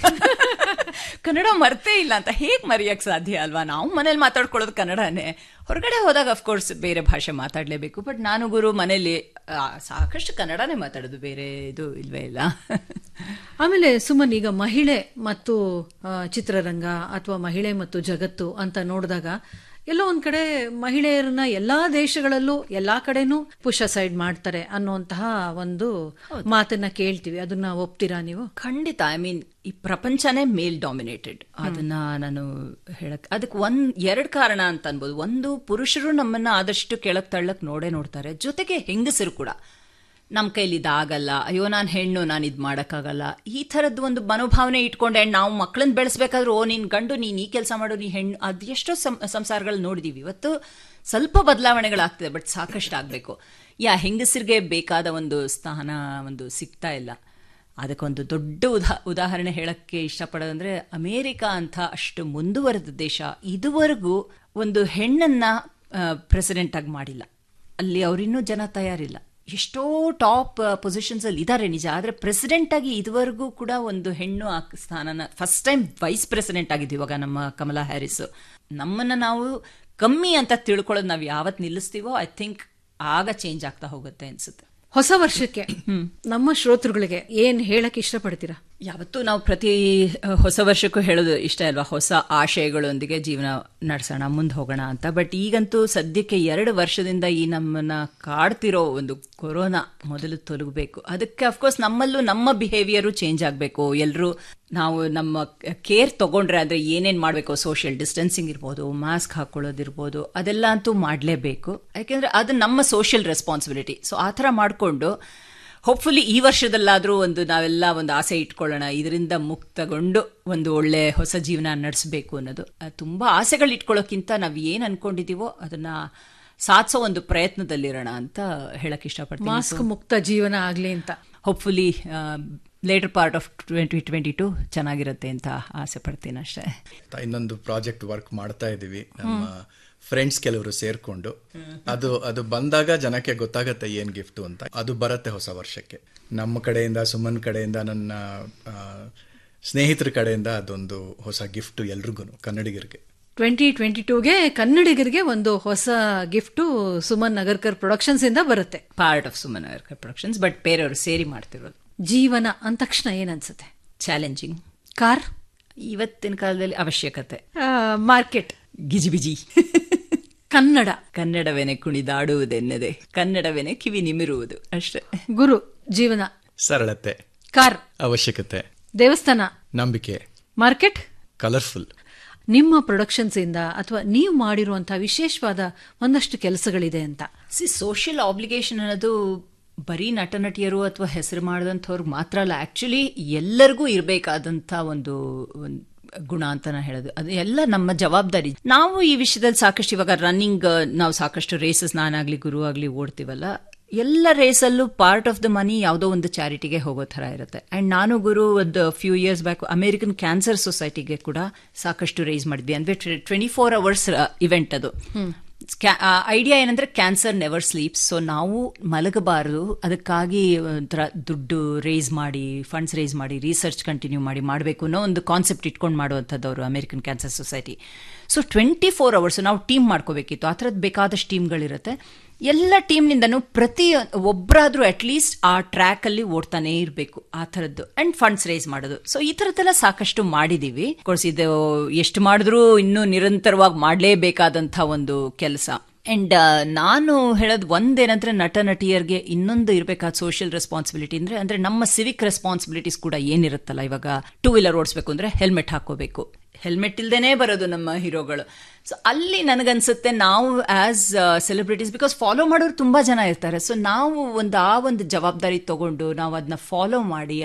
ಕನ್ನಡ ಮರ್ತೇ ಇಲ್ಲ ಅಂತ ಹೇಗ್ ಮರೆಯಕ್ ಸಾಧ್ಯ ಅಲ್ವಾ ನಾವು ಮನೇಲಿ ಮಾತಾಡ್ಕೊಳ್ಳೋದು ಕನ್ನಡನೇ ಹೊರಗಡೆ ಹೋದಾಗ ಅಫ್ಕೋರ್ಸ್ ಬೇರೆ ಭಾಷೆ ಮಾತಾಡ್ಲೇಬೇಕು ಬಟ್ ನಾನು ಗುರು ಮನೇಲಿ ಆ, ಸಾಕಷ್ಟು ಕನ್ನಡನೇ ಮಾತಾಡೋದು ಬೇರೆ ಇದು ಇಲ್ವೇ ಇಲ್ಲ ಆಮೇಲೆ ಸುಮನ್ ಈಗ ಮಹಿಳೆ ಮತ್ತು ಆ, ಚಿತ್ರರಂಗ ಅಥವಾ ಮಹಿಳೆ ಮತ್ತು ಜಗತ್ತು ಅಂತ ನೋಡಿದಾಗ ಎಲ್ಲೋ ಒಂದ್ ಕಡೆ ಮಹಿಳೆಯರನ್ನ ಎಲ್ಲಾ ದೇಶಗಳಲ್ಲೂ ಎಲ್ಲಾ ಕಡೆನೂ ಪುಷ ಸೈಡ್ ಮಾಡ್ತಾರೆ ಅನ್ನುವಂತಹ ಒಂದು ಮಾತನ್ನ ಕೇಳ್ತೀವಿ ಅದನ್ನ ಒಪ್ತೀರಾ ನೀವು ಖಂಡಿತ ಐ ಮೀನ್ ಈ ಪ್ರಪಂಚನೇ ಮೇಲ್ ಡಾಮಿನೇಟೆಡ್ ಅದನ್ನ ನಾನು ಹೇಳಕ್ ಅದಕ್ಕೆ ಒಂದ್ ಎರಡ್ ಕಾರಣ ಅಂತ ಅನ್ಬೋದು ಒಂದು ಪುರುಷರು ನಮ್ಮನ್ನ ಆದಷ್ಟು ಕೆಳಕ್ ತಳ್ಳಕ್ ನೋಡೇ ನೋಡ್ತಾರೆ ಜೊತೆಗೆ ಹೆಂಗಸರು ಕೂಡ ನಮ್ಮ ಕೈಲಿ ಇದಾಗಲ್ಲ ಅಯ್ಯೋ ನಾನು ಹೆಣ್ಣು ನಾನು ಇದು ಮಾಡೋಕ್ಕಾಗಲ್ಲ ಈ ಥರದ್ದು ಒಂದು ಮನೋಭಾವನೆ ಇಟ್ಕೊಂಡೆ and ನಾವು ಮಕ್ಕಳನ್ನ ಬೆಳೆಸ್ಬೇಕಾದ್ರೂ ಓ ನೀನ್ ಗಂಡು ನೀನ್ ಈ ಕೆಲಸ ಮಾಡು ನೀ ಹೆಣ್ಣು ಅದು ಎಷ್ಟೋ ಸಂ ಸಂಸಾರಗಳು ನೋಡಿದೀವಿ ಇವತ್ತು ಸ್ವಲ್ಪ ಬದಲಾವಣೆಗಳಾಗ್ತದೆ ಬಟ್ ಸಾಕಷ್ಟು ಆಗಬೇಕು ಯಾ ಹೆಂಗಸರಿಗೆ ಬೇಕಾದ ಒಂದು ಸ್ಥಾನ ಒಂದು ಸಿಗ್ತಾ ಇಲ್ಲ ಅದಕ್ಕೊಂದು ದೊಡ್ಡ ಉದಾ ಉದಾಹರಣೆ ಹೇಳಕ್ಕೆ ಇಷ್ಟಪಡೋದಂದ್ರೆ ಅಮೇರಿಕಾ ಅಂತ ಅಷ್ಟು ಮುಂದುವರೆದ ದೇಶ ಇದುವರೆಗೂ ಒಂದು ಹೆಣ್ಣನ್ನ ಪ್ರೆಸಿಡೆಂಟ್ ಆಗಿ ಮಾಡಿಲ್ಲ ಅಲ್ಲಿ ಅವರಿನ್ನೂ ಜನ ತಯಾರಿಲ್ಲ ಎಷ್ಟೋ ಟಾಪ್ ಪೊಸಿಷನ್ಸ್ ಅಲ್ಲಿ ಇದ್ದಾರೆ ನಿಜ ಆದ್ರೆ ಪ್ರೆಸಿಡೆಂಟ್ ಆಗಿ ಇದುವರೆಗೂ ಕೂಡ ಒಂದು ಹೆಣ್ಣು ಆ ಸ್ಥಾನನ ಫಸ್ಟ್ ಟೈಮ್ ವೈಸ್ ಪ್ರೆಸಿಡೆಂಟ್ ಆಗಿದ್ದು ಇವಾಗ ನಮ್ಮ ಕಮಲಾ ಹ್ಯಾರಿಸ್ ನಮ್ಮನ್ನ ನಾವು ಕಮ್ಮಿ ಅಂತ ತಿಳ್ಕೊಳ್ಳೋದು ನಾವು ಯಾವತ್ ನಿಲ್ಲಿಸ್ತೀವೋ ಐ ಥಿಂಕ್ ಆಗ ಚೇಂಜ್ ಆಗ್ತಾ ಹೋಗುತ್ತೆ ಅನ್ಸುತ್ತೆ ಹೊಸ ವರ್ಷಕ್ಕೆ ನಮ್ಮ ಶ್ರೋತೃಗಳಿಗೆ ಏನ್ ಹೇಳಕ್ ಇಷ್ಟಪಡ್ತೀರಾ ಯಾವತ್ತೂ ನಾವು ಪ್ರತಿ ಅ, ಹೊಸ ವರ್ಷಕ್ಕೂ ಹೇಳೋದು ಇಷ್ಟ ಅಲ್ವಾ ಹೊಸ ಆಶಯಗಳೊಂದಿಗೆ ಜೀವನ ನಡೆಸೋಣ ಮುಂದೆ ಹೋಗೋಣ ಅಂತ ಬಟ್ ಈಗಂತೂ ಸದ್ಯಕ್ಕೆ ಎರಡು ವರ್ಷದಿಂದ ಈ ನಮ್ಮನ್ನ ಕಾಡ್ತಿರೋ ಒಂದು ಕೊರೋನಾ ಮೊದಲು ತೊಲಗಬೇಕು ಅದಕ್ಕೆ ಅಫ್ಕೋರ್ಸ್ ನಮ್ಮಲ್ಲೂ ನಮ್ಮ ಬಿಹೇವಿಯರು ಚೇಂಜ್ ಆಗಬೇಕು ಎಲ್ಲರೂ ನಾವು ನಮ್ಮ ಕೇರ್ ತಗೊಂಡ್ರೆ ಅಂದ್ರೆ ಏನೇನ್ ಮಾಡಬೇಕು ಸೋಷಿಯಲ್ ಡಿಸ್ಟೆನ್ಸಿಂಗ್ ಇರ್ಬೋದು ಮಾಸ್ಕ್ ಹಾಕೊಳ್ಳೋದಿರ್ಬೋದು ಅದೆಲ್ಲ ಅಂತೂ ಮಾಡಲೇಬೇಕು ಯಾಕೆಂದ್ರೆ ಅದು ನಮ್ಮ ಸೋಷಿಯಲ್ ರೆಸ್ಪಾನ್ಸಿಬಿಲಿಟಿ ಸೊ ಆ ಥರ ಮಾಡಿಕೊಂಡು ಹೋಪ್ಫುಲಿ ಈ ವರ್ಷದಲ್ಲಾದರೂ ಒಂದು ನಾವೆಲ್ಲ ಒಂದು ಆಸೆ ಇಟ್ಕೊಳ್ಳೋಣ ಇದರಿಂದ ಮುಕ್ತಗೊಂಡು ಒಂದು ಒಳ್ಳೆ ಹೊಸ ಜೀವನ ನಡೆಸಬೇಕು ಅನ್ನೋದು ಅಹ್, ತುಂಬಾ ಆಸೆಗಳು ಇಟ್ಕೊಳ್ಳೋಕ್ಕಿಂತ ನಾವು ಏನು ಅನ್ಕೊಂಡಿದೀವೋ ಅದನ್ನ ಸಾಧಿಸೋ ಒಂದು ಪ್ರಯತ್ನದಲ್ಲಿರೋಣ ಅಂತ ಹೇಳಕ್ ಇಷ್ಟಪಡ್ತೀನಿ ಮಾಸ್ಕ್ ಮುಕ್ತ ಜೀವನ ಆಗ್ಲಿ ಅಂತ hopefully later part of twenty twenty two ಚೆನ್ನಾಗಿರುತ್ತೆ ಅಂತ ಆಸೆ ಪಡ್ತೀನಿ ಅಷ್ಟೇ ಇನ್ನೊಂದು ಪ್ರಾಜೆಕ್ಟ್ ವರ್ಕ್ ಮಾಡ್ತಾ ಇದೀವಿ ನಮ್ಮ ಫ್ರೆಂಡ್ಸ್ ಕೆಲವರು ಸೇರ್ಕೊಂಡು ಅದು ಅದು ಬಂದಾಗ ಜನಕ್ಕೆ ಗೊತ್ತಾಗತ್ತೆ ಏನ್ ಗಿಫ್ಟ್ ಅಂತ ಅದು ಬರುತ್ತೆ ಹೊಸ ವರ್ಷಕ್ಕೆ ನಮ್ಮ ಕಡೆಯಿಂದ ಸುಮನ್ ಕಡೆಯಿಂದ ನನ್ನ ಆ, ಸ್ನೇಹಿತರ ಕಡೆಯಿಂದ ಅದೊಂದು ಹೊಸ ಗಿಫ್ಟ್ ಎಲ್ರಿಗೂ ಕನ್ನಡಿಗರಿಗೆ ಟ್ವೆಂಟಿ ಟ್ವೆಂಟಿ ಟೂಗೆ ಕನ್ನಡಿಗರಿಗೆ ಒಂದು ಹೊಸ ಗಿಫ್ಟು ಸುಮನ್ ನಗರ್ಕರ್ ಪ್ರೊಡಕ್ಷನ್ಸ್ ಇಂದ ಬರುತ್ತೆ part of Suman productions but ಬೇರೆಯವರು ಸೇರಿ ಮಾಡ್ತಿರೋದು ಜೀವನ ಅಂದ ತಕ್ಷಣ ಏನನ್ಸುತ್ತೆ ಚಾಲೆಂಜಿಂಗ್ ಕಾರ್ ಇವತ್ತಿನ ಕಾಲದಲ್ಲಿ ಅವಶ್ಯಕತೆ ಮಾರ್ಕೆಟ್ ಗಿಜಿಬಿಜಿ ಕನ್ನಡ ಕನ್ನಡವೇನೆ ಕುಣಿದಾಡುವುದೆನ್ನದೆ ಕನ್ನಡವೇನೆ ಕಿವಿ ನಿಮಿರುವುದು ಅಷ್ಟೇ ಗುರು ಜೀವನ ಸರಳತೆ ಕಾರ್ ಅವಶ್ಯಕತೆ ದೇವಸ್ಥಾನ ನಂಬಿಕೆ ಮಾರ್ಕೆಟ್ ಕಲರ್ಫುಲ್ ನಿಮ್ಮ ಪ್ರೊಡಕ್ಷನ್ಸ್ ಇಂದ ಅಥವಾ ನೀವು ಮಾಡಿರುವಂತಹ ವಿಶೇಷವಾದ ಒಂದಷ್ಟು ಕೆಲಸಗಳಿದೆ ಅಂತ ಸಿ ಸೋಷಿಯಲ್ ಆಬ್ಲಿಗೇಷನ್ ಅನ್ನೋದು ಬರೀ ನಟ ನಟಿಯರು ಅಥವಾ ಹೆಸರು ಮಾಡಿದಂಥವ್ರಿಗೆ ಮಾತ್ರ ಅಲ್ಲ ಆಕ್ಚುಲಿ ಎಲ್ಲರಿಗೂ ಇರಬೇಕಾದಂಥ ಒಂದು ಒಂದ್ ಗುಣ ಅಂತ ನಾ ಹೇಳೋದು ಅದು ಎಲ್ಲ ನಮ್ಮ ಜವಾಬ್ದಾರಿ ನಾವು ಈ ವಿಷಯದಲ್ಲಿ ಸಾಕಷ್ಟು ಇವಾಗ ರನ್ನಿಂಗ್ ನಾವು ಸಾಕಷ್ಟು ರೇಸಸ್ ನಾನಾಗ್ಲಿ ಗುರು ಆಗ್ಲಿ ಓಡ್ತೀವಲ್ಲ ಎಲ್ಲ ರೇಸಲ್ಲೂ ಪಾರ್ಟ್ ಆಫ್ ದ ಮನಿ ಯಾವುದೋ ಒಂದು ಚಾರಿಟಿಗೆ ಹೋಗೋ ಥರ ಇರುತ್ತೆ ಅಂಡ್ ನಾನು ಗುರು ಒಂದು few years back American cancer ಸೊಸೈಟಿಗೆ ಕೂಡ ಸಾಕಷ್ಟು ರೇಸ್ ಮಾಡಿದ್ವಿ ಅಂದ್ರೆ ಟ್ವೆಂಟಿ ಫೋರ್ ಅವರ್ಸ್ ಇವೆಂಟ್ ಅದು ಐಡಿಯಾ ಏನಂದ್ರೆ ಕ್ಯಾನ್ಸರ್ ನೆವರ್ ಸ್ಲೀಪ್ಸ್ ಸೊ ನಾವು ಮಲಗಬಾರದು ಅದಕ್ಕಾಗಿ ಒಂಥರ ದುಡ್ಡು ರೇಸ್ ಮಾಡಿ ಫಂಡ್ಸ್ ರೇಸ್ ಮಾಡಿ ರಿಸರ್ಚ್ ಕಂಟಿನ್ಯೂ ಮಾಡಿ ಮಾಡಬೇಕು ಅನ್ನೋ ಒಂದು ಕಾನ್ಸೆಪ್ಟ್ ಇಟ್ಕೊಂಡು ಮಾಡುವಂಥದ್ದವರು American cancer society so twenty four hours ನಾವು ಟೀಮ್ ಮಾಡ್ಕೋಬೇಕಿತ್ತು ಆ ಥರದ್ದು ಬೇಕಾದಷ್ಟು ಟೀಮ್ಗಳಿರುತ್ತೆ ಎಲ್ಲ ಟೀಮ್ನಿಂದನೂ ಪ್ರತಿ ಒಬ್ಬರಾದ್ರೂ ಅಟ್ಲೀಸ್ಟ್ ಆ ಟ್ರ್ಯಾಕ್ ಅಲ್ಲಿ ಓಡ್ತಾನೆ ಇರಬೇಕು ಆ ಥರದ್ದು ಅಂಡ್ ಫಂಡ್ಸ್ ರೇಸ್ ಮಾಡೋದು ಸೊ ಈ ಥರದ್ದೆಲ್ಲ ಸಾಕಷ್ಟು ಮಾಡಿದೀವಿ ಕೋರ್ಸ್ ಇದು ಎಷ್ಟು ಮಾಡಿದ್ರೂ ಇನ್ನೂ ನಿರಂತರವಾಗಿ ಮಾಡಲೇಬೇಕಾದಂಥ ಒಂದು ಕೆಲಸ ಅಂಡ್ ನಾನು ಹೇಳೋದು ಒಂದೇನಂದ್ರೆ ನಟ ನಟಿಯರಿಗೆ ಇನ್ನೊಂದು ಇರಬೇಕಾದ ಸೋಷಿಯಲ್ ರೆಸ್ಪಾನ್ಸಿಬಿಲಿಟಿ ಅಂದ್ರೆ ಅಂದ್ರೆ ನಮ್ಮ ಸಿವಿಕ್ ರೆಸ್ಪಾನ್ಸಿಬಿಲಿಟೀಸ್ ಕೂಡ ಏನಿರುತ್ತಲ್ಲ ಇವಾಗ ಟೂ ವೀಲರ್ ಓಡಿಸ್ಬೇಕು ಅಂದ್ರೆ ಹೆಲ್ಮೆಟ್ ಹಾಕೋಬೇಕು ಹೆಲ್ಮೆಟ್ ಇಲ್ದೇನೆ ಬರೋದು ನಮ್ಮ ಹೀರೋಗಳು ಸೊ ಅಲ್ಲಿ ನನಗನ್ಸುತ್ತೆ ನಾವು ಆಸ್ ಸೆಲೆಬ್ರಿಟೀಸ್ ಬಿಕಾಸ್ ಫಾಲೋ ಮಾಡೋರು ತುಂಬಾ ಜನ ಇರ್ತಾರೆ ಸೊ ನಾವು ಒಂದು ಆ ಒಂದು ಜವಾಬ್ದಾರಿ ತಗೊಂಡು ನಾವು ಅದನ್ನ ಫಾಲೋ ಮಾಡಿ ಅದನ್ನ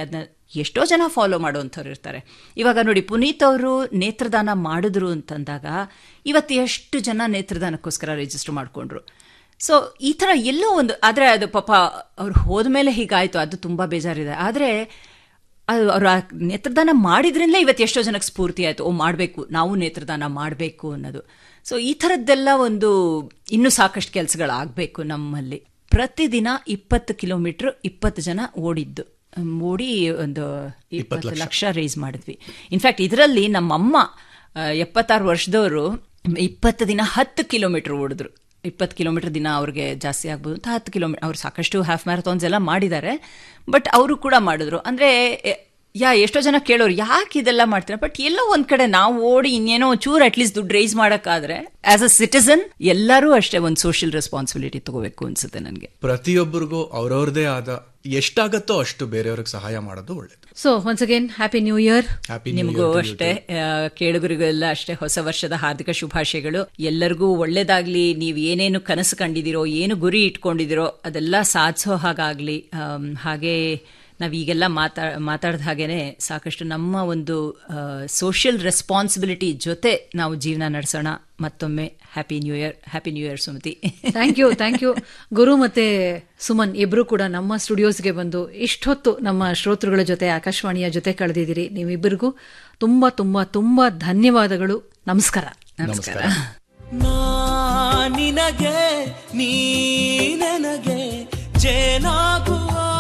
ಎಷ್ಟೋ ಜನ ಫಾಲೋ ಮಾಡುವಂಥವ್ರು ಇರ್ತಾರೆ ಇವಾಗ ನೋಡಿ ಪುನೀತ್ ಅವರು ನೇತ್ರದಾನ ಮಾಡಿದ್ರು ಅಂತಂದಾಗ ಇವತ್ತು ಎಷ್ಟು ಜನ ನೇತ್ರದಾನಕ್ಕೋಸ್ಕರ ರಿಜಿಸ್ಟರ್ ಮಾಡಿಕೊಂಡ್ರು ಸೊ ಈ ಥರ ಎಲ್ಲೋ ಒಂದು ಆದರೆ ಅದು ಪಾಪ ಅವ್ರು ಹೋದ್ಮೇಲೆ ಹೀಗಾಯಿತು ಅದು ತುಂಬ ಬೇಜಾರಿದೆ ಆದರೆ ಅದು ಅವ್ರು ಆ ನೇತ್ರದಾನ ಮಾಡಿದ್ರಿಂದ ಇವತ್ತು ಎಷ್ಟೋ ಜನಕ್ಕೆ ಸ್ಫೂರ್ತಿ ಆಯಿತು ಓ ಮಾಡಬೇಕು ನಾವು ನೇತ್ರದಾನ ಮಾಡಬೇಕು ಅನ್ನೋದು ಸೊ ಈ ಥರದ್ದೆಲ್ಲ ಒಂದು ಇನ್ನೂ ಸಾಕಷ್ಟು ಕೆಲಸಗಳಾಗಬೇಕು ನಮ್ಮಲ್ಲಿ ಪ್ರತಿದಿನ ಇಪ್ಪತ್ತು ಕಿಲೋಮೀಟ್ರ್ ಇಪ್ಪತ್ತು ಜನ ಓಡಿದ್ದು ಹ್ಮ್, ಓಡಿ ಒಂದು ಇಪ್ಪತ್ತು ಲಕ್ಷ ರೇಸ್ ಮಾಡಿದ್ವಿ ಇನ್ಫ್ಯಾಕ್ಟ್ ಇದರಲ್ಲಿ ನಮ್ಮಮ್ಮ ಆ, ಎಪ್ಪತ್ತಾರು ವರ್ಷದವರು ಇಪ್ಪತ್ತು ದಿನ ಹತ್ತು ಕಿಲೋಮೀಟರ್ ಓಡಿದ್ರು ಇಪ್ಪತ್ತು ಕಿಲೋಮೀಟರ್ ದಿನ ಅವ್ರಿಗೆ ಜಾಸ್ತಿ ಆಗ್ಬೋದು ಅಂತ ಹತ್ತು ಕಿಲೋಮೀಟರ್ ಅವ್ರು ಸಾಕಷ್ಟು ಹಾಫ್ ಮ್ಯಾರಥಾನ್ಸ್ ಎಲ್ಲ ಮಾಡಿದ್ದಾರೆ ಬಟ್ ಅವರು ಕೂಡ ಮಾಡಿದ್ರು ಅಂದರೆ ಯಾ ಎಷ್ಟೋ ಜನ ಕೇಳೋರು ಯಾಕೆ ಇದೆಲ್ಲ ಮಾಡ್ತೀರಾ ಬಟ್ ಎಲ್ಲೋ ಒಂದ್ ಕಡೆ ನಾವು ಓಡಿ ಇನ್ನೇನೋ ಚೂರು ಅಟ್ಲೀಸ್ಟ್ ದುಡ್ಡು ರೈಸ್ ಮಾಡೋಕ್ಕಾದ್ರೆ ಆಸ್ ಅ ಸಿಟಿಸನ್ ಎಲ್ಲರೂ ಅಷ್ಟೇ ಒಂದು ಸೋಷಿಯಲ್ ರೆಸ್ಪಾನ್ಸಿಬಿಲಿಟಿ ತಗೋಬೇಕು ಅನ್ಸುತ್ತೆ ನನಗೆ ಪ್ರತಿಯೊಬ್ಬರಿಗೂ ಅವ್ರವ್ರದೇ ಆದ ಎಷ್ಟಾಗತ್ತೋ ಅಷ್ಟು ಬೇರೆಯವ್ರಿಗೆ ಸಹಾಯ ಮಾಡೋದು ಒಳ್ಳೇದು so once again happy new year happy ನಿಮಗೂ ಅಷ್ಟೇ ಆ, ಕೇಳುಗರಿಗೆಲ್ಲ ಅಷ್ಟೇ ಹೊಸ ವರ್ಷದ ಹಾರ್ದಿಕ ಶುಭಾಶಯಗಳು ಎಲ್ಲರಿಗೂ ಒಳ್ಳೇದಾಗ್ಲಿ ನೀವು ಏನೇನು ಕನಸು ಕಂಡಿದ್ದೀರೋ ಏನು ಗುರಿ ಇಟ್ಕೊಂಡಿದ್ದೀರೋ ಅದೆಲ್ಲ ಸಾಧಿಸೋ ಹಾಗಾಗ್ಲಿ ಆಮ್, ಹಾಗೆ ನಾವು ಈಗೆಲ್ಲ ಮಾತಾ ಮಾತಾಡಿದ ಹಾಗೇನೆ ಸಾಕಷ್ಟು ನಮ್ಮ ಒಂದು ಸೋಷಿಯಲ್ ರೆಸ್ಪಾನ್ಸಿಬಿಲಿಟಿ ಜೊತೆ ನಾವು ಜೀವನ ನಡೆಸೋಣ ಮತ್ತೊಮ್ಮೆ happy new year happy new year Sumathi thank you thank you Guru ಮತ್ತೆ ಸುಮನ್ ಇಬ್ರು ಕೂಡ ನಮ್ಮ ಸ್ಟುಡಿಯೋಸ್ಗೆ ಬಂದು ಇಷ್ಟೊತ್ತು ನಮ್ಮ ಶ್ರೋತೃಗಳ ಜೊತೆ ಆಕಾಶವಾಣಿಯ ಜೊತೆ ಕಳೆದಿದ್ದೀರಿ ನೀವಿಬ್ಬರಿಗೂ ತುಂಬಾ ತುಂಬಾ ತುಂಬಾ ಧನ್ಯವಾದಗಳು ನಮಸ್ಕಾರ ನಮಸ್ಕಾರ ನಾ ನಿನಗೆ ನೀ ನನಗೆ ಜೇನಾಗುವ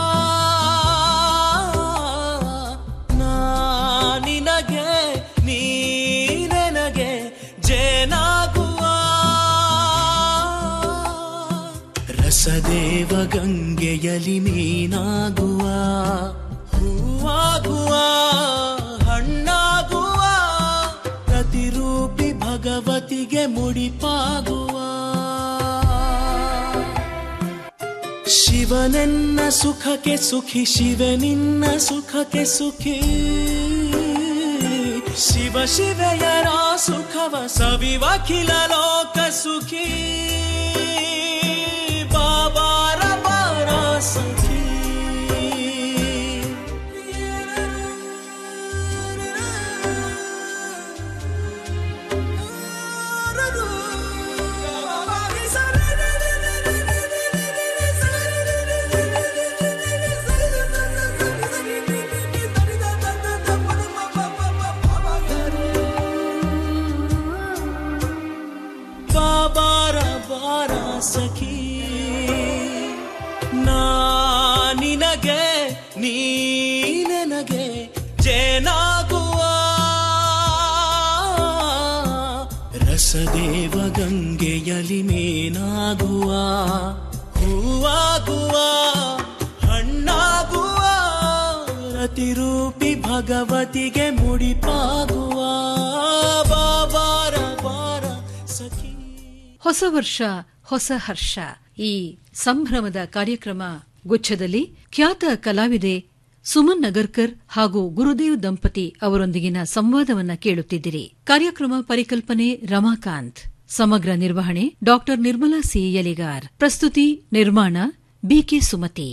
ನಾ ನಿನಗೆ ನೀ ನನಗೆ ಜೇನಾಗುವ ರಸದೇವ ಗಂಗೆಯಲಿ ಮೀನಾಗುವ ಹೂವಾಗುವ ಹಣ್ಣಾಗುವ ಪ್ರತಿರೂಪಿ ಭಗವತಿಗೆ ಮುಡಿಪಾಗುವ ಶಿವನೆನ್ನ ಸುಖಕ್ಕೆ ಸುಖಿ ಶಿವನಿನ್ನ ಸುಖಕ್ಕೆ ಸುಖಿ ಶಿವ ಶಿವೆಯರ ಸುಖವ ಸವಿವಖಿಲ ಲೋಕ ಸುಖಿ ಬಾಬಾರ ಬಾರ ಸಖಿ ಬಾಬಾರ ಬಾರ ಸಖಿ ನಾ ನಿನಗೆ ನೀ ನನಗೆ ಜೇನಾಗುವ ರಸದೇವ ಗಂಗೆಯಲಿ ಮೇನಾಗುವ ಹೂವಾಗುವ ಹಣ್ಣಾಗುವ ರತಿರೂಪಿ ಭಗವತಿಗೆ ಮುಡಿಪಾಗುವ ಬಾಬಾರ ಬಾರ ಸಖಿ ಹೊಸ ವರ್ಷ ಹೊಸ ಹರ್ಷ ಈ ಸಂಭ್ರಮದ ಕಾರ್ಯಕ್ರಮ ಗುಚ್ಛದಲ್ಲಿ ಖ್ಯಾತ ಕಲಾವಿದೆ ಸುಮನ್ ನಗರ್ಕರ್ ಹಾಗೂ ಗುರುದೇವ್ ದಂಪತಿ ಅವರೊಂದಿಗಿನ ಸಂವಾದವನ್ನ ಕೇಳುತ್ತಿದ್ದಿರಿ ಕಾರ್ಯಕ್ರಮ ಪರಿಕಲ್ಪನೆ ರಮಾಕಾಂತ್ ಸಮಗ್ರ ನಿರ್ವಹಣೆ ಡಾಕ್ಟರ್ ನಿರ್ಮಲಾ ಸಿ ಯಲಿಗಾರ್ ಪ್ರಸ್ತುತಿ ನಿರ್ಮಾಣ B K Sumathi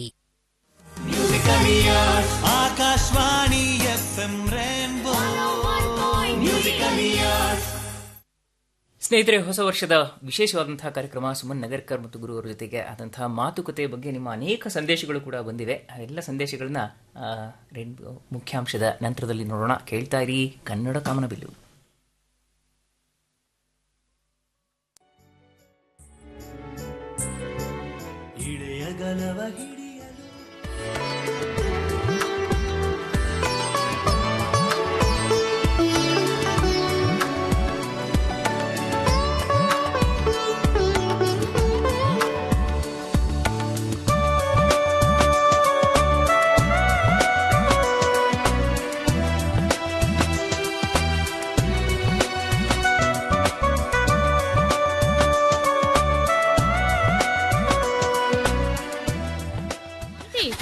Akashvani F M rainbow ಸ್ನೇಹಿತರೆ ಹೊಸ ವರ್ಷದ ವಿಶೇಷವಾದಂತಹ ಕಾರ್ಯಕ್ರಮ ಸುಮನ್ ನಗರ್ಕರ್ ಮತ್ತು ಗುರು ಅವರ ಜೊತೆಗೆ ಆದಂತಹ ಮಾತುಕತೆ ಬಗ್ಗೆ ನಿಮ್ಮ ಅನೇಕ ಸಂದೇಶಗಳು ಕೂಡ ಬಂದಿವೆ ಆ ಎಲ್ಲ ಸಂದೇಶಗಳನ್ನ ಆ, ರೇನ್ಬೋ ಮುಖ್ಯಾಂಶದ ನಂತರದಲ್ಲಿ ನೋಡೋಣ ಕೇಳ್ತಾ ಇರಿ ಕನ್ನಡ ಕಾಮನಬಿಲ್ಲು ಇಳೆಯಗಲವ ಹಿಡಿಯಲು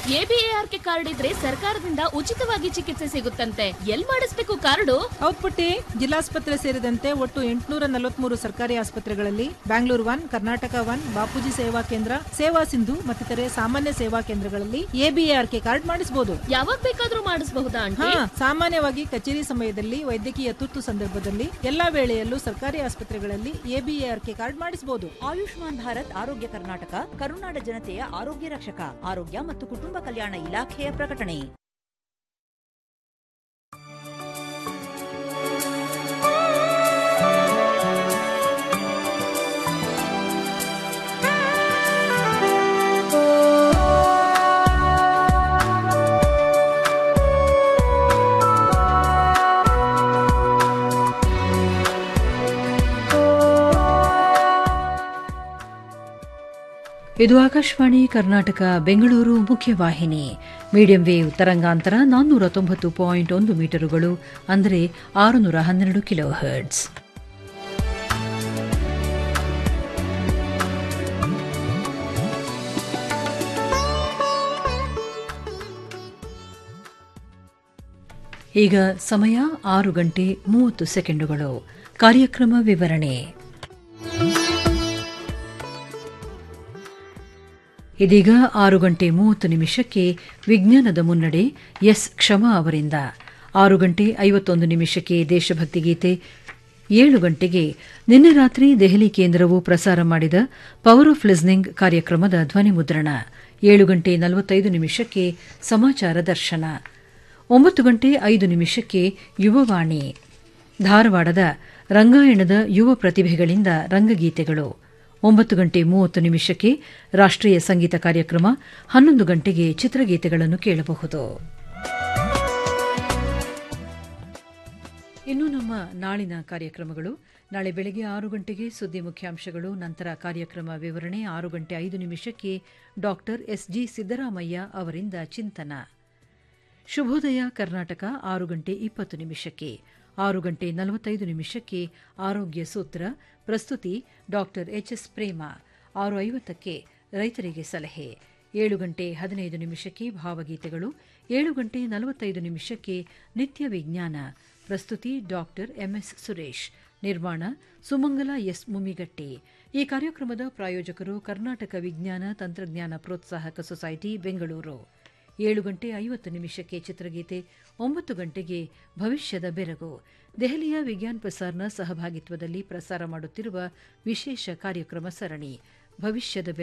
ಎಬಿಎಆರ್ಕೆ ಕಾರ್ಡ್ ಇದ್ರೆ ಸರ್ಕಾರದಿಂದ ಉಚಿತವಾಗಿ ಚಿಕಿತ್ಸೆ ಸಿಗುತ್ತಂತೆ ಎಲ್ ಮಾಡಿಸ್ಬೇಕು ಕಾರ್ಡು ಹೌದ್ ಪುಟ್ಟಿ ಜಿಲ್ಲಾಸ್ಪತ್ರೆ ಸೇರಿದಂತೆ ಒಟ್ಟು ಎಂಟುನೂರ ನಲವತ್ಮೂರು ಸರ್ಕಾರಿ ಆಸ್ಪತ್ರೆಗಳಲ್ಲಿ ಬ್ಯಾಂಗ್ಳೂರ್ ಒನ್ ಕರ್ನಾಟಕ ಒನ್ ಬಾಪೂಜಿ ಸೇವಾ ಕೇಂದ್ರ ಸೇವಾ ಸಿಂಧು ಮತ್ತಿತರೆ ಸಾಮಾನ್ಯ ಸೇವಾ ಕೇಂದ್ರಗಳಲ್ಲಿ ಎಬಿಎಆರ್ಕೆ ಕಾರ್ಡ್ ಮಾಡಿಸಬಹುದು ಯಾವಾಗ ಬೇಕಾದ್ರೂ ಮಾಡಿಸಬಹುದಾ ಹಾ ಆಂಟಿ ಸಾಮಾನ್ಯವಾಗಿ ಕಚೇರಿ ಸಮಯದಲ್ಲಿ ವೈದ್ಯಕೀಯ ತುರ್ತು ಸಂದರ್ಭದಲ್ಲಿ ಎಲ್ಲಾ ವೇಳೆಯಲ್ಲೂ ಸರ್ಕಾರಿ ಆಸ್ಪತ್ರೆಗಳಲ್ಲಿ ಎಬಿಎಆರ್ಕೆ ಕಾರ್ಡ್ ಮಾಡಿಸಬಹುದು ಆಯುಷ್ಮಾನ್ ಭಾರತ್ ಆರೋಗ್ಯ ಕರ್ನಾಟಕ ಕರುನಾಡ ಜನತೆಯ ಆರೋಗ್ಯ ರಕ್ಷಕ ಆರೋಗ್ಯ ಮತ್ತು ಕುಟುಂಬ ಕಲ್ಯಾಣ ಇಲಾಖೆಯ ಪ್ರಕಟಣೆ ಇದು ಆಕಾಶವಾಣಿ ಕರ್ನಾಟಕ ಬೆಂಗಳೂರು ಮುಖ್ಯವಾಹಿನಿ ಮೀಡಿಯಂ ವೇವ್ ತರಂಗಾಂತರ ನಾನ್ನೂರ ತೊಂಬತ್ತು ಪಾಯಿಂಟ್ ಒಂದು ಮೀಟರುಗಳು ಅಂದರೆ ಆರುನೂರ ಹನ್ನೆರಡು ಕಿಲೋ ಹರ್ಟ್ಸ್ ಈಗ ಸಮಯ ಆರು ಗಂಟೆ ಮೂವತ್ತು ಸೆಕೆಂಡುಗಳು ಕಾರ್ಯಕ್ರಮ ವಿವರಣೆ ಇದೀಗ ಆರು ಗಂಟೆ ಮೂವತ್ತು ನಿಮಿಷಕ್ಕೆ ವಿಜ್ಞಾನದ ಮುನ್ನಡೆ ಎಸ್ ಕ್ಷಮಾ ಅವರಿಂದ ಆರು ಗಂಟೆ ಐವತ್ತೊಂದು ನಿಮಿಷಕ್ಕೆ ದೇಶಭಕ್ತಿ ಗೀತೆ ಏಳು ಗಂಟೆಗೆ ನಿನ್ನೆ ರಾತ್ರಿ ದೆಹಲಿ ಕೇಂದ್ರವು ಪ್ರಸಾರ ಮಾಡಿದ ಪವರ್ ಆಫ್ ಲಿಸ್ನಿಂಗ್ ಕಾರ್ಯಕ್ರಮದ ಧ್ವನಿ ಮುದ್ರಣ ಏಳು ಗಂಟೆ ನಲವತ್ತೈದು ನಿಮಿಷಕ್ಕೆ ಸಮಾಚಾರ ದರ್ಶನ ಒಂಬತ್ತು ಗಂಟೆ ಐದು ನಿಮಿಷಕ್ಕೆ ಯುವವಾಣಿ ಧಾರವಾಡದ ರಂಗಾಯಣದ ಯುವ ಪ್ರತಿಭೆಗಳಿಂದ ರಂಗಗೀತೆಗಳು ಒಂಬತ್ತು ಗಂಟೆ ಮೂವತ್ತು ನಿಮಿಷಕ್ಕೆ ರಾಷ್ಟ್ರೀಯ ಸಂಗೀತ ಕಾರ್ಯಕ್ರಮ ಹನ್ನೊಂದು ಗಂಟೆಗೆ ಚಿತ್ರಗೀತೆಗಳನ್ನು ಕೇಳಬಹುದು ಇನ್ನು ನಮ್ಮ ನಾಳಿನ ಕಾರ್ಯಕ್ರಮಗಳು ನಾಳೆ ಬೆಳಗ್ಗೆ ಆರು ಗಂಟೆಗೆ ಸುದ್ದಿ ಮುಖ್ಯಾಂಶಗಳು ನಂತರ ಕಾರ್ಯಕ್ರಮ ವಿವರಣೆ ಆರು ಗಂಟೆ ಐದು ನಿಮಿಷಕ್ಕೆ ಡಾಕ್ಟರ್ ಎಸ್ಜಿ ಸಿದ್ದರಾಮಯ್ಯ ಅವರಿಂದ ಚಿಂತನ ಶುಭೋದಯ ಕರ್ನಾಟಕ ಆರು ಗಂಟೆ ಇಪ್ಪತ್ತು ನಿಮಿಷಕ್ಕೆ ಆರು ಗಂಟೆ ನಲವತ್ತೈದು ನಿಮಿಷಕ್ಕೆ ಆರೋಗ್ಯ ಸೂತ್ರ ಪ್ರಸ್ತುತಿ ಡಾಕ್ಟರ್ ಎಚ್ಎಸ್ ಪ್ರೇಮ ಆರು ಐವತ್ತಕ್ಕೆ ರೈತರಿಗೆ ಸಲಹೆ ಏಳು ಗಂಟೆ ಹದಿನೈದು ನಿಮಿಷಕ್ಕೆ ಭಾವಗೀತೆಗಳು ಏಳು ಗಂಟೆ ನಲವತ್ತೈದು ನಿಮಿಷಕ್ಕೆ ನಿತ್ಯ ವಿಜ್ಞಾನ ಪ್ರಸ್ತುತಿ ಡಾಕ್ಟರ್ ಎಂಎಸ್ ಸುರೇಶ್ ನಿರ್ಮಾಣ ಸುಮಂಗಲ ಎಸ್ ಮುಮಿಗಟ್ಟಿ ಈ ಕಾರ್ಯಕ್ರಮದ ಪ್ರಾಯೋಜಕರು ಕರ್ನಾಟಕ ವಿಜ್ಞಾನ ತಂತ್ರಜ್ಞಾನ ಪ್ರೋತ್ಸಾಹಕ ಸೊಸೈಟಿ ಬೆಂಗಳೂರು ಏಳು ಗಂಟೆ ಐವತ್ತು ನಿಮಿಷಕ್ಕೆ ಚಿತ್ರಗೀತೆ ಒಂಬತ್ತು ಗಂಟೆಗೆ ಭವಿಷ್ಯದ ಬೆರಗು ದೆಹಲಿಯ ವಿಜ್ಞಾನ್ ಪ್ರಸಾರ್ನ ಸಹಭಾಗಿತ್ವದಲ್ಲಿ ಪ್ರಸಾರ ಮಾಡುತ್ತಿರುವ ವಿಶೇಷ ಕಾರ್ಯಕ್ರಮ ಸರಣಿ ಭವಿಷ್ಯದ ಬೆರಗು